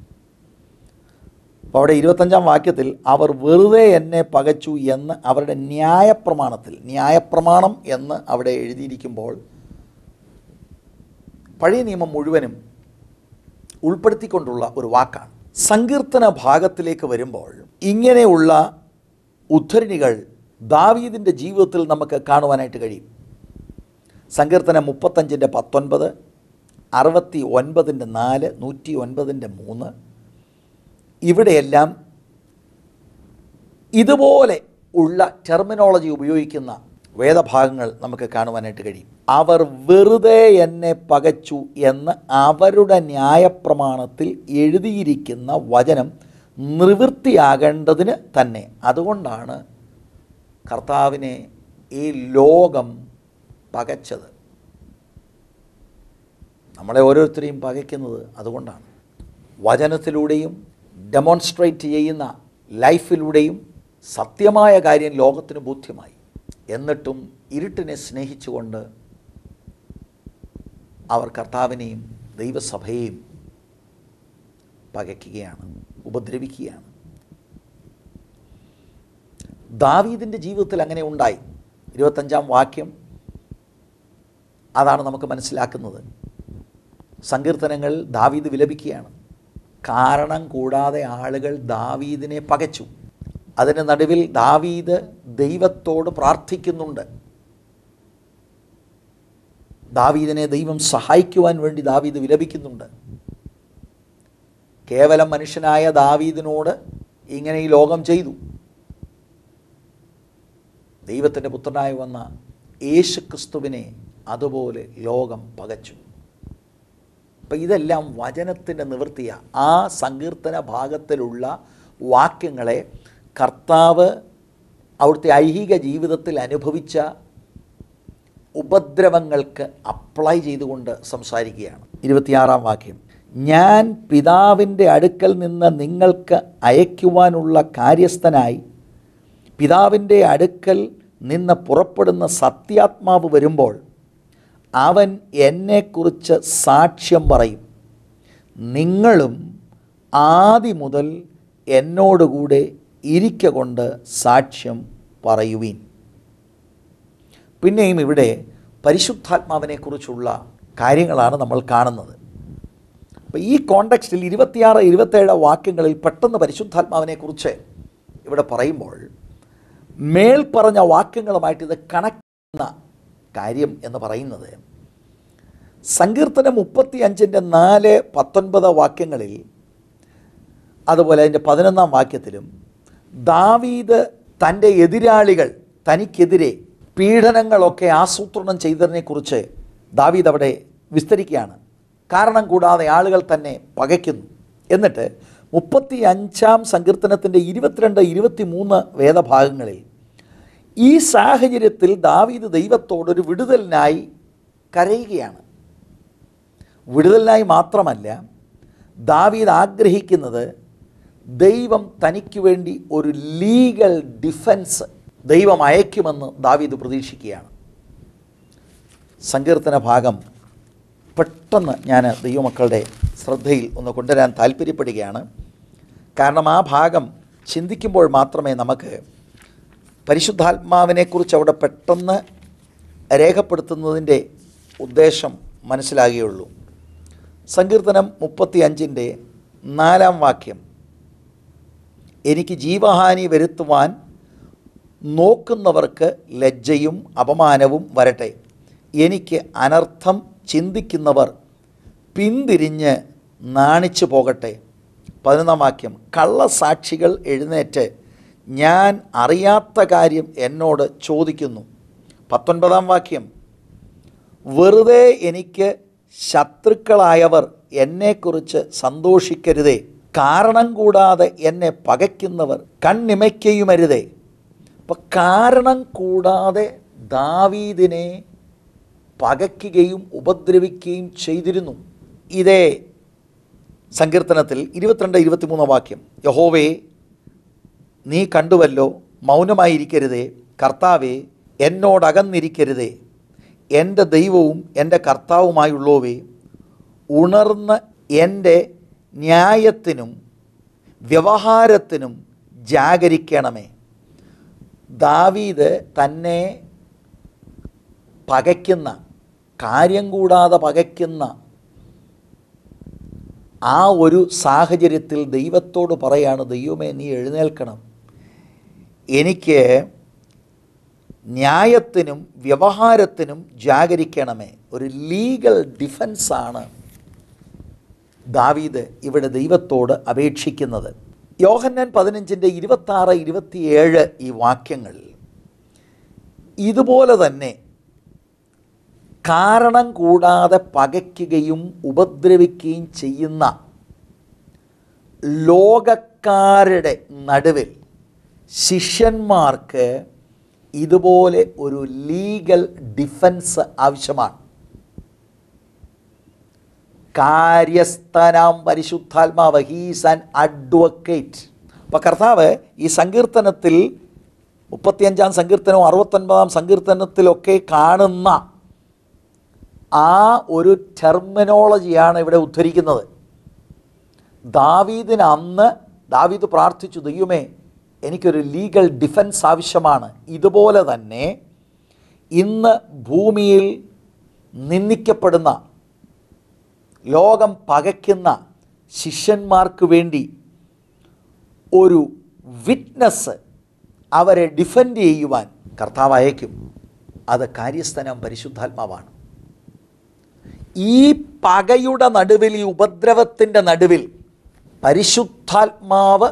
അപ്പോൾ അവിടെ ഇരുപത്തഞ്ചാം വാക്യത്തിൽ അവർ വെറുതെ എന്നെ പകച്ചു എന്ന് അവരുടെ ന്യായപ്രമാണത്തിൽ ന്യായപ്രമാണം എന്ന് അവിടെ എഴുതിയിരിക്കുമ്പോൾ പഴയ നിയമം മുഴുവനും ഉൾപ്പെടുത്തിക്കൊണ്ടുള്ള ഒരു വാക്കാണ് സങ്കീർത്തന ഭാഗത്തിലേക്ക് വരുമ്പോൾ ഇങ്ങനെയുള്ള ഉദ്ധരണികൾ ദാവീദിൻ്റെ ജീവിതത്തിൽ നമുക്ക് കാണുവാനായിട്ട് കഴിയും സങ്കീർത്തനം മുപ്പത്തഞ്ചിൻ്റെ പത്തൊൻപത് അറുപത്തി ഒൻപതിൻ്റെ നാല് നൂറ്റി ഒൻപതിൻ്റെ മൂന്ന് ഇവിടെയെല്ലാം ഇതുപോലെ ഉള്ള ടെർമിനോളജി ഉപയോഗിക്കുന്ന വേദഭാഗങ്ങൾ നമുക്ക് കാണുവാനായിട്ട് കഴിയും അവർ വെറുതെ എന്നെ പകച്ചു എന്ന് അവരുടെ ന്യായപ്രമാണത്തിൽ എഴുതിയിരിക്കുന്ന വചനം നിവൃത്തിയാകേണ്ടതിന് തന്നെ അതുകൊണ്ടാണ് കർത്താവിനെ ഈ ലോകം പകച്ചത് നമ്മളെ ഓരോരുത്തരെയും പകയ്ക്കുന്നത് അതുകൊണ്ടാണ് വചനത്തിലൂടെയും ഡെമോൺസ്ട്രേറ്റ് ചെയ്യുന്ന ലൈഫിലൂടെയും സത്യമായ കാര്യം ലോകത്തിന് ബോധ്യമായി എന്നിട്ടും ഇരുട്ടിനെ സ്നേഹിച്ചുകൊണ്ട് അവർ കർത്താവിനെയും ദൈവസഭയെയും പകയ്ക്കുകയാണ് ഉപദ്രവിക്കുകയാണ് ദാവീദിൻ്റെ ജീവിതത്തിൽ അങ്ങനെ ഉണ്ടായി ഇരുപത്തഞ്ചാം വാക്യം അതാണ് നമുക്ക് മനസ്സിലാക്കുന്നത് സങ്കീർത്തനങ്ങൾ ദാവീദ് വിലപിക്കുകയാണ് കാരണം കൂടാതെ ആളുകൾ ദാവീദിനെ പകച്ചു അതിന് നടുവിൽ ദാവീദ് ദൈവത്തോട് പ്രാർത്ഥിക്കുന്നുണ്ട് ദാവീദിനെ ദൈവം സഹായിക്കുവാൻ വേണ്ടി ദാവീദ് വിലപിക്കുന്നുണ്ട് കേവലം മനുഷ്യനായ ദാവീദിനോട് ഇങ്ങനെ ഈ ലോകം ചെയ്തു ദൈവത്തിൻ്റെ പുത്രനായി വന്ന യേശു ക്രിസ്തുവിനെ അതുപോലെ ലോകം പകച്ചു അപ്പം ഇതെല്ലാം വചനത്തിൻ്റെ നിവൃത്തിയാണ് ആ സങ്കീർത്തന ഭാഗത്തിലുള്ള വാക്യങ്ങളെ കർത്താവ് അവിടുത്തെ ഐഹിക ജീവിതത്തിൽ അനുഭവിച്ച ഉപദ്രവങ്ങൾക്ക് അപ്ലൈ ചെയ്തുകൊണ്ട് സംസാരിക്കുകയാണ് ഇരുപത്തിയാറാം വാക്യം ഞാൻ പിതാവിൻ്റെ അടുക്കൽ നിന്ന് നിങ്ങൾക്ക് അയക്കുവാനുള്ള കാര്യസ്ഥനായി പിതാവിൻ്റെ അടുക്കൽ നിന്ന് പുറപ്പെടുന്ന സത്യാത്മാവ് വരുമ്പോൾ അവൻ എന്നെക്കുറിച്ച് സാക്ഷ്യം പറയും നിങ്ങളും ആദി മുതൽ എന്നോടുകൂടെ ഇരിക്ക കൊണ്ട് സാക്ഷ്യം പറയുവീൻ പിന്നെയും ഇവിടെ പരിശുദ്ധാത്മാവിനെക്കുറിച്ചുള്ള കാര്യങ്ങളാണ് നമ്മൾ കാണുന്നത് അപ്പോൾ ഈ കോണ്ടക്സ്റ്റിൽ ഇരുപത്തിയാറ് ഇരുപത്തേഴ് വാക്യങ്ങളിൽ പെട്ടെന്ന് പരിശുദ്ധാത്മാവിനെക്കുറിച്ച് ഇവിടെ പറയുമ്പോൾ മേൽ പറഞ്ഞ വാക്യങ്ങളുമായിട്ട് ഇത് കണക്ട് ചെയ്യുന്ന കാര്യം എന്ന് പറയുന്നത് സങ്കീർത്തനം മുപ്പത്തി അഞ്ചിൻ്റെ നാല് പത്തൊൻപത് വാക്യങ്ങളിൽ അതുപോലെ അതിൻ്റെ പതിനൊന്നാം വാക്യത്തിലും ദാവീദ് തൻ്റെ എതിരാളികൾ തനിക്കെതിരെ പീഡനങ്ങളൊക്കെ ആസൂത്രണം ചെയ്തതിനെക്കുറിച്ച് ദാവീദ് അവിടെ വിസ്തരിക്കുകയാണ് കാരണം കൂടാതെ ആളുകൾ തന്നെ പകയ്ക്കുന്നു എന്നിട്ട് മുപ്പത്തി അഞ്ചാം സങ്കീർത്തനത്തിൻ്റെ ഇരുപത്തിരണ്ട് ഇരുപത്തി മൂന്ന് വേദഭാഗങ്ങളിൽ ഈ സാഹചര്യത്തിൽ ദാവീദ് ദൈവത്തോടൊരു വിടുതലിനായി കരയുകയാണ് വിടുതലിനായി മാത്രമല്ല ദാവീദ് ആഗ്രഹിക്കുന്നത് ദൈവം തനിക്ക് വേണ്ടി ഒരു ലീഗൽ ഡിഫൻസ് ദൈവം അയക്കുമെന്ന് ദാവീദ് പ്രതീക്ഷിക്കുകയാണ് സങ്കീർത്തന ഭാഗം പെട്ടെന്ന് ഞാൻ ദൈവമക്കളുടെ ശ്രദ്ധയിൽ ഒന്ന് കൊണ്ടുവരാൻ താല്പര്യപ്പെടുകയാണ് കാരണം ആ ഭാഗം ചിന്തിക്കുമ്പോൾ മാത്രമേ നമുക്ക് പരിശുദ്ധാത്മാവിനെക്കുറിച്ച് അവിടെ പെട്ടെന്ന് രേഖപ്പെടുത്തുന്നതിൻ്റെ ഉദ്ദേശം മനസ്സിലാകുകയുള്ളൂ സങ്കീർത്തനം മുപ്പത്തി അഞ്ചിൻ്റെ നാലാം വാക്യം എനിക്ക് ജീവഹാനി വരുത്തുവാൻ നോക്കുന്നവർക്ക് ലജ്ജയും അപമാനവും വരട്ടെ എനിക്ക് അനർത്ഥം ചിന്തിക്കുന്നവർ പിന്തിരിഞ്ഞ് നാണിച്ചു പോകട്ടെ പതിനൊന്നാം വാക്യം കള്ളസാക്ഷികൾ എഴുന്നേറ്റ് ഞാൻ അറിയാത്ത കാര്യം എന്നോട് ചോദിക്കുന്നു പത്തൊൻപതാം വാക്യം വെറുതെ എനിക്ക് ശത്രുക്കളായവർ എന്നെക്കുറിച്ച് സന്തോഷിക്കരുതേ കാരണം കൂടാതെ എന്നെ പകയ്ക്കുന്നവർ കണ്ണിമയ്ക്കയുമരുതേ അപ്പം കാരണം കൂടാതെ ദാവീദിനെ പകയ്ക്കുകയും ഉപദ്രവിക്കുകയും ചെയ്തിരുന്നു ഇതേ സങ്കീർത്തനത്തിൽ ഇരുപത്തിരണ്ട് ഇരുപത്തിമൂന്നാം വാക്യം യഹോവേ നീ കണ്ടുവല്ലോ മൗനമായിരിക്കരുതേ കർത്താവേ എന്നോടകന്നിരിക്കരുതേ എൻ്റെ ദൈവവും എൻ്റെ കർത്താവുമായുള്ളവേ ഉണർന്ന് എൻ്റെ ന്യായത്തിനും വ്യവഹാരത്തിനും ജാഗരിക്കണമേ ദാവീദ് തന്നെ പകയ്ക്കുന്ന കാര്യം കൂടാതെ പകയ്ക്കുന്ന ആ ഒരു സാഹചര്യത്തിൽ ദൈവത്തോട് പറയാണ് ദൈവമേ നീ എഴുന്നേൽക്കണം എനിക്ക് ന്യായത്തിനും വ്യവഹാരത്തിനും ജാഗരിക്കണമേ ഒരു ലീഗൽ ഡിഫൻസാണ് ദാവീദ് ഇവിടെ ദൈവത്തോട് അപേക്ഷിക്കുന്നത് യോഹന്നാൻ പതിനഞ്ചിൻ്റെ ഇരുപത്താറ് ഇരുപത്തിയേഴ് ഈ വാക്യങ്ങൾ ഇതുപോലെ തന്നെ കാരണം കൂടാതെ പകയ്ക്കുകയും ഉപദ്രവിക്കുകയും ചെയ്യുന്ന ലോകക്കാരുടെ നടുവിൽ ശിഷ്യന്മാർക്ക് ഇതുപോലെ ഒരു ലീഗൽ ഡിഫൻസ് ആവശ്യമാണ് കാര്യസ്ഥനാം പരിശുദ്ധാത്മാവ് ഹീസ് ആൻ അഡ്വക്കേറ്റ് അപ്പോൾ കർത്താവ് ഈ സങ്കീർത്തനത്തിൽ മുപ്പത്തിയഞ്ചാം സങ്കീർത്തനവും അറുപത്തൊൻപതാം സങ്കീർത്തനത്തിലൊക്കെ കാണുന്ന ആ ഒരു ടെർമിനോളജിയാണ് ഇവിടെ ഉദ്ധരിക്കുന്നത് ദാവീദിന് അന്ന് ദാവീദ് പ്രാർത്ഥിച്ചു ദൈവമേ എനിക്കൊരു ലീഗൽ ഡിഫൻസ് ആവശ്യമാണ് ഇതുപോലെ തന്നെ ഇന്ന് ഭൂമിയിൽ നിന്ദിക്കപ്പെടുന്ന ലോകം പകയ്ക്കുന്ന ശിഷ്യന്മാർക്ക് വേണ്ടി ഒരു വിറ്റ്നസ് അവരെ ഡിഫെൻഡ് ചെയ്യുവാൻ കർത്താവ് അയക്കും അത് കാര്യസ്ഥനം പരിശുദ്ധാത്മാവാണ് ഈ പകയുടെ നടുവിൽ ഈ ഉപദ്രവത്തിൻ്റെ നടുവിൽ പരിശുദ്ധാത്മാവ്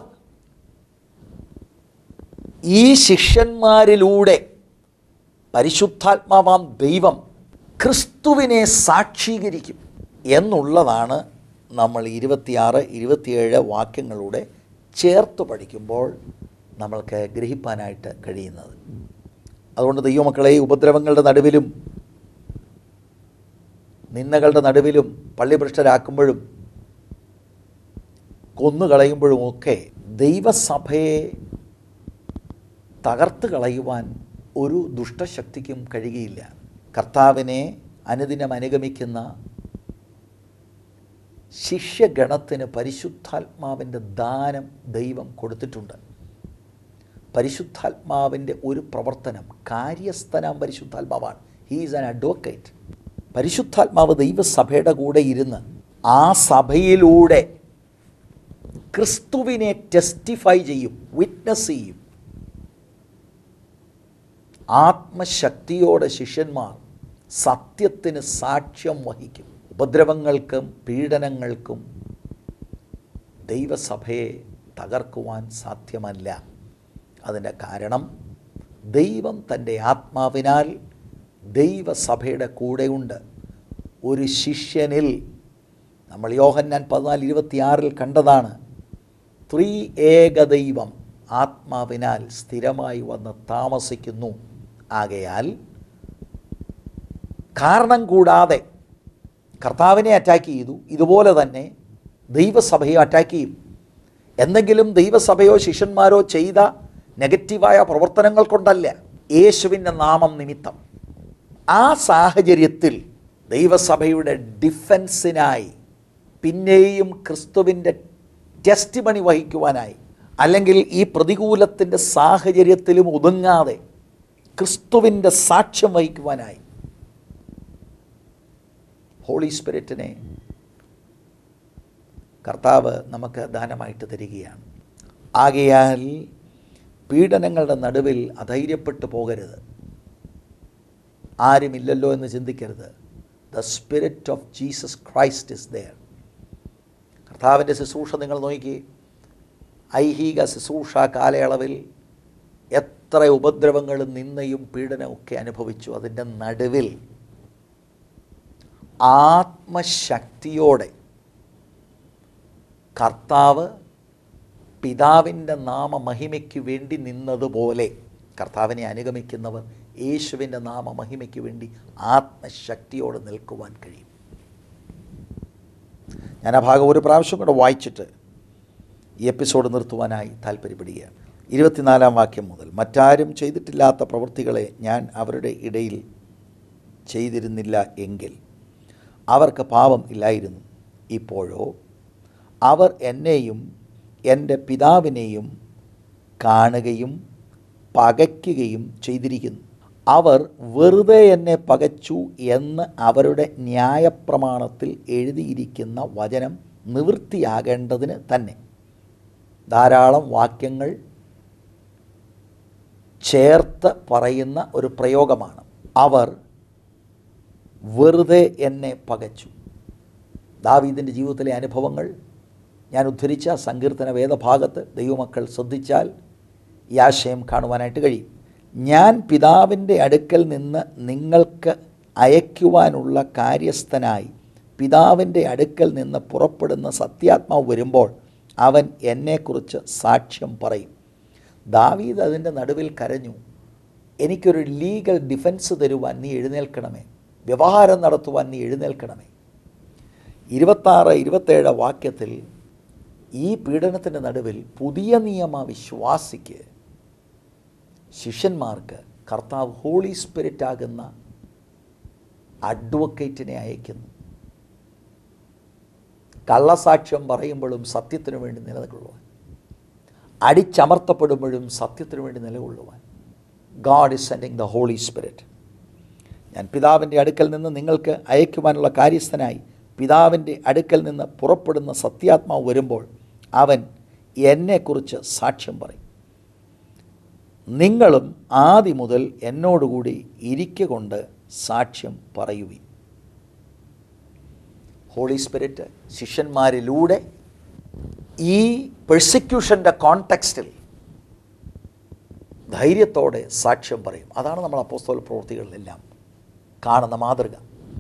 ഈ ശിഷ്യന്മാരിലൂടെ പരിശുദ്ധാത്മാവാം ദൈവം ക്രിസ്തുവിനെ സാക്ഷീകരിക്കും എന്നുള്ളതാണ് നമ്മൾ ഇരുപത്തിയാറ് ഇരുപത്തിയേഴ് വാക്യങ്ങളുടെ ചേർത്ത് പഠിക്കുമ്പോൾ നമ്മൾക്ക് ഗ്രഹിപ്പാനായിട്ട് കഴിയുന്നത് അതുകൊണ്ട് ദൈവമക്കളെ ഈ ഉപദ്രവങ്ങളുടെ നടുവിലും നിന്ദകളുടെ നടുവിലും പള്ളിഭ്രഷ്ടരാക്കുമ്പോഴും കൊന്നുകളയുമ്പോഴും ഒക്കെ ദൈവസഭയെ തകർത്ത് കളയുവാൻ ഒരു ദുഷ്ടശക്തിക്കും കഴിയുകയില്ല കർത്താവിനെ അനുദിനം അനുഗമിക്കുന്ന ശിഷ്യഗണത്തിന് പരിശുദ്ധാത്മാവിൻ്റെ ദാനം ദൈവം കൊടുത്തിട്ടുണ്ട് പരിശുദ്ധാത്മാവിൻ്റെ ഒരു പ്രവർത്തനം കാര്യസ്ഥനാം പരിശുദ്ധാത്മാവാണ് ഹീസ് ആൻ അഡ്വക്കേറ്റ് പരിശുദ്ധാത്മാവ് ദൈവസഭയുടെ കൂടെ ഇരുന്ന് ആ സഭയിലൂടെ ക്രിസ്തുവിനെ ടെസ്റ്റിഫൈ ചെയ്യും വിറ്റ്നസ് ചെയ്യും ആത്മശക്തിയോടെ ശിഷ്യന്മാർ സത്യത്തിന് സാക്ഷ്യം വഹിക്കും ഉപദ്രവങ്ങൾക്കും പീഡനങ്ങൾക്കും ദൈവസഭയെ തകർക്കുവാൻ സാധ്യമല്ല അതിൻ്റെ കാരണം ദൈവം തൻ്റെ ആത്മാവിനാൽ ദൈവസഭയുടെ കൂടെയുണ്ട് ഒരു ശിഷ്യനിൽ നമ്മൾ യോഹന്നാൻ പതിനാല് ഇരുപത്തിയാറിൽ കണ്ടതാണ് ത്രീ ഏക ദൈവം ആത്മാവിനാൽ സ്ഥിരമായി വന്ന് താമസിക്കുന്നു ആകയാൽ കാരണം കൂടാതെ കർത്താവിനെ അറ്റാക്ക് ചെയ്തു ഇതുപോലെ തന്നെ ദൈവസഭയെ അറ്റാക്ക് ചെയ്യും എന്തെങ്കിലും ദൈവസഭയോ ശിഷ്യന്മാരോ ചെയ്ത നെഗറ്റീവായ പ്രവർത്തനങ്ങൾ കൊണ്ടല്ല യേശുവിൻ്റെ നാമം നിമിത്തം ആ സാഹചര്യത്തിൽ ദൈവസഭയുടെ ഡിഫൻസിനായി പിന്നെയും ക്രിസ്തുവിൻ്റെ ടെസ്റ്റ് മണി വഹിക്കുവാനായി അല്ലെങ്കിൽ ഈ പ്രതികൂലത്തിൻ്റെ സാഹചര്യത്തിലും ഒതുങ്ങാതെ ക്രിസ്തുവിൻ്റെ സാക്ഷ്യം വഹിക്കുവാനായി ഹോളി സ്പിരിറ്റിനെ കർത്താവ് നമുക്ക് ദാനമായിട്ട് തരികയാണ് ആകയാൽ പീഡനങ്ങളുടെ നടുവിൽ അധൈര്യപ്പെട്ടു പോകരുത് ആരുമില്ലല്ലോ എന്ന് ചിന്തിക്കരുത് the spirit of Jesus Christ is there കർത്താവിൻ്റെ ശുശ്രൂഷ നിങ്ങൾ നോക്കി ഐഹിക ശുശ്രൂഷ കാലയളവിൽ എത്ര ഉപദ്രവങ്ങളും നിന്നയും പീഡനവും ഒക്കെ അനുഭവിച്ചു അതിൻ്റെ നടുവിൽ ആത്മശക്തിയോടെ കർത്താവ് പിതാവിൻ്റെ നാമമഹിമയ്ക്ക് വേണ്ടി നിന്നതുപോലെ കർത്താവിനെ അനുഗമിക്കുന്നവർ യേശുവിൻ്റെ നാമമഹിമയ്ക്ക് വേണ്ടി ആത്മശക്തിയോടെ നിൽക്കുവാൻ കഴിയും ഞാൻ ആ ഭാഗം ഒരു പ്രാവശ്യം കൂടെ വായിച്ചിട്ട് ഈ എപ്പിസോഡ് നിർത്തുവാനായി താല്പര്യപ്പെടുകയാണ് ഇരുപത്തിനാലാം വാക്യം മുതൽ മറ്റാരും ചെയ്തിട്ടില്ലാത്ത പ്രവൃത്തികളെ ഞാൻ അവരുടെ ഇടയിൽ ചെയ്തിരുന്നില്ല എങ്കിൽ അവർക്ക് പാപം ഇല്ലായിരുന്നു ഇപ്പോഴോ അവർ എന്നെയും എൻ്റെ പിതാവിനെയും കാണുകയും പകയ്ക്കുകയും ചെയ്തിരിക്കുന്നു അവർ വെറുതെ എന്നെ പകച്ചു എന്ന് അവരുടെ ന്യായപ്രമാണത്തിൽ എഴുതിയിരിക്കുന്ന വചനം നിവൃത്തിയാകേണ്ടതിന് തന്നെ ധാരാളം വാക്യങ്ങൾ ചേർത്ത് പറയുന്ന ഒരു പ്രയോഗമാണ് അവർ വെറുതെ എന്നെ പകച്ചു ദാവീദിൻ്റെ ജീവിതത്തിലെ അനുഭവങ്ങൾ ഞാൻ ഉദ്ധരിച്ച സങ്കീർത്തന വേദഭാഗത്ത് ദൈവമക്കൾ ശ്രദ്ധിച്ചാൽ ഈ ആശയം കാണുവാനായിട്ട് കഴിയും ഞാൻ പിതാവിൻ്റെ അടുക്കൽ നിന്ന് നിങ്ങൾക്ക് അയക്കുവാനുള്ള കാര്യസ്ഥനായി പിതാവിൻ്റെ അടുക്കൽ നിന്ന് പുറപ്പെടുന്ന സത്യാത്മാവ് വരുമ്പോൾ അവൻ എന്നെക്കുറിച്ച് സാക്ഷ്യം പറയും ദാവീദ് അതിൻ്റെ നടുവിൽ കരഞ്ഞു എനിക്കൊരു ലീഗൽ ഡിഫൻസ് തരുവാൻ നീ എഴുന്നേൽക്കണമേ വ്യവഹാരം നടത്തുവാൻ നീ എഴുന്നേൽക്കണമേ ഇരുപത്താറ് ഇരുപത്തേഴ് വാക്യത്തിൽ ഈ പീഡനത്തിൻ്റെ നടുവിൽ പുതിയ നിയമ വിശ്വാസിക്ക് ശിഷ്യന്മാർക്ക് കർത്താവ് ഹോളി സ്പിരിറ്റ് ആകുന്ന അഡ്വക്കേറ്റിനെ അയക്കുന്നു കള്ളസാക്ഷ്യം പറയുമ്പോഴും സത്യത്തിനു വേണ്ടി നിലകൊള്ളുവാൻ അടിച്ചമർത്തപ്പെടുമ്പോഴും സത്യത്തിനു വേണ്ടി നിലകൊള്ളുവാൻ God is sending the holy spirit ഞാൻ പിതാവിൻ്റെ അടുക്കൽ നിന്ന് നിങ്ങൾക്ക് അയക്കുവാനുള്ള കാര്യസ്ഥനായി പിതാവിൻ്റെ അടുക്കൽ നിന്ന് പുറപ്പെടുന്ന സത്യാത്മാവ് വരുമ്പോൾ അവൻ എന്നെക്കുറിച്ച് സാക്ഷ്യം പറയും നിങ്ങളും ആദ്യം മുതൽ എന്നോടുകൂടി ഇരിക്കൊണ്ട് സാക്ഷ്യം പറയുവിൻ ഹോളി സ്പിരിറ്റ് ശിഷ്യന്മാരിലൂടെ ഈ പെർസിക്യൂഷൻ്റെ കോണ്ടെക്സ്റ്റിൽ ധൈര്യത്തോടെ സാക്ഷ്യം പറയും അതാണ് നമ്മൾ അപ്പോസ്തോല പ്രവൃത്തികളിലെല്ലാം കാണുന്ന മാതൃക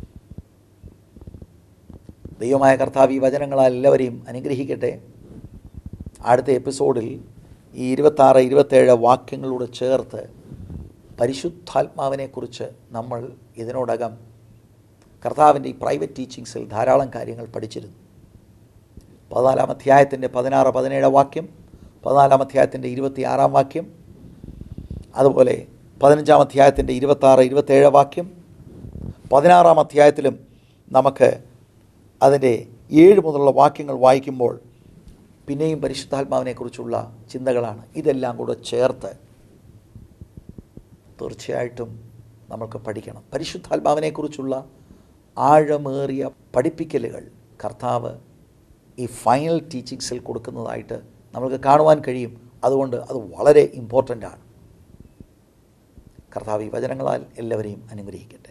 ദൈവമായ കർത്താവ് ഈ വചനങ്ങളാൽ എല്ലാവരെയും അനുഗ്രഹിക്കട്ടെ അടുത്ത എപ്പിസോഡിൽ ഈ ഇരുപത്താറ് ഇരുപത്തേഴ് വാക്യങ്ങളോട് ചേർത്ത് പരിശുദ്ധാത്മാവിനെക്കുറിച്ച് നമ്മൾ ഇതിനോടകം കർത്താവിൻ്റെ ഈ പ്രൈവറ്റ് ടീച്ചിങ്സിൽ ധാരാളം കാര്യങ്ങൾ പഠിച്ചിരുന്നു പതിനാലാം അധ്യായത്തിൻ്റെ പതിനാറ് പതിനേഴ് വാക്യം പതിനാലാം അധ്യായത്തിൻ്റെ ഇരുപത്തിയാറാം വാക്യം അതുപോലെ പതിനഞ്ചാം അധ്യായത്തിൻ്റെ ഇരുപത്താറ് ഇരുപത്തേഴ് വാക്യം പതിനാറാം അധ്യായത്തിലും നമുക്ക് അതിൻ്റെ ഏഴ് മുതലുള്ള വാക്യങ്ങൾ വായിക്കുമ്പോൾ പിന്നെയും പരിശുദ്ധാത്മാവിനെക്കുറിച്ചുള്ള ചിന്തകളാണ് ഇതെല്ലാം കൂടെ ചേർത്ത് തീർച്ചയായിട്ടും നമുക്ക് പഠിക്കണം പരിശുദ്ധാത്മാവിനെക്കുറിച്ചുള്ള ആഴമേറിയ പഠിപ്പിക്കലുകൾ കർത്താവ് ഈ ഫൈനൽ ടീച്ചിങ്സിൽ കൊടുക്കുന്നതായിട്ട് നമുക്ക് കാണുവാൻ കഴിയും അതുകൊണ്ട് അത് വളരെ ഇമ്പോർട്ടൻ്റ് ആണ് കർത്താവ് ഈ വചനങ്ങളാൽ എല്ലാവരെയും അനുഗ്രഹിക്കട്ടെ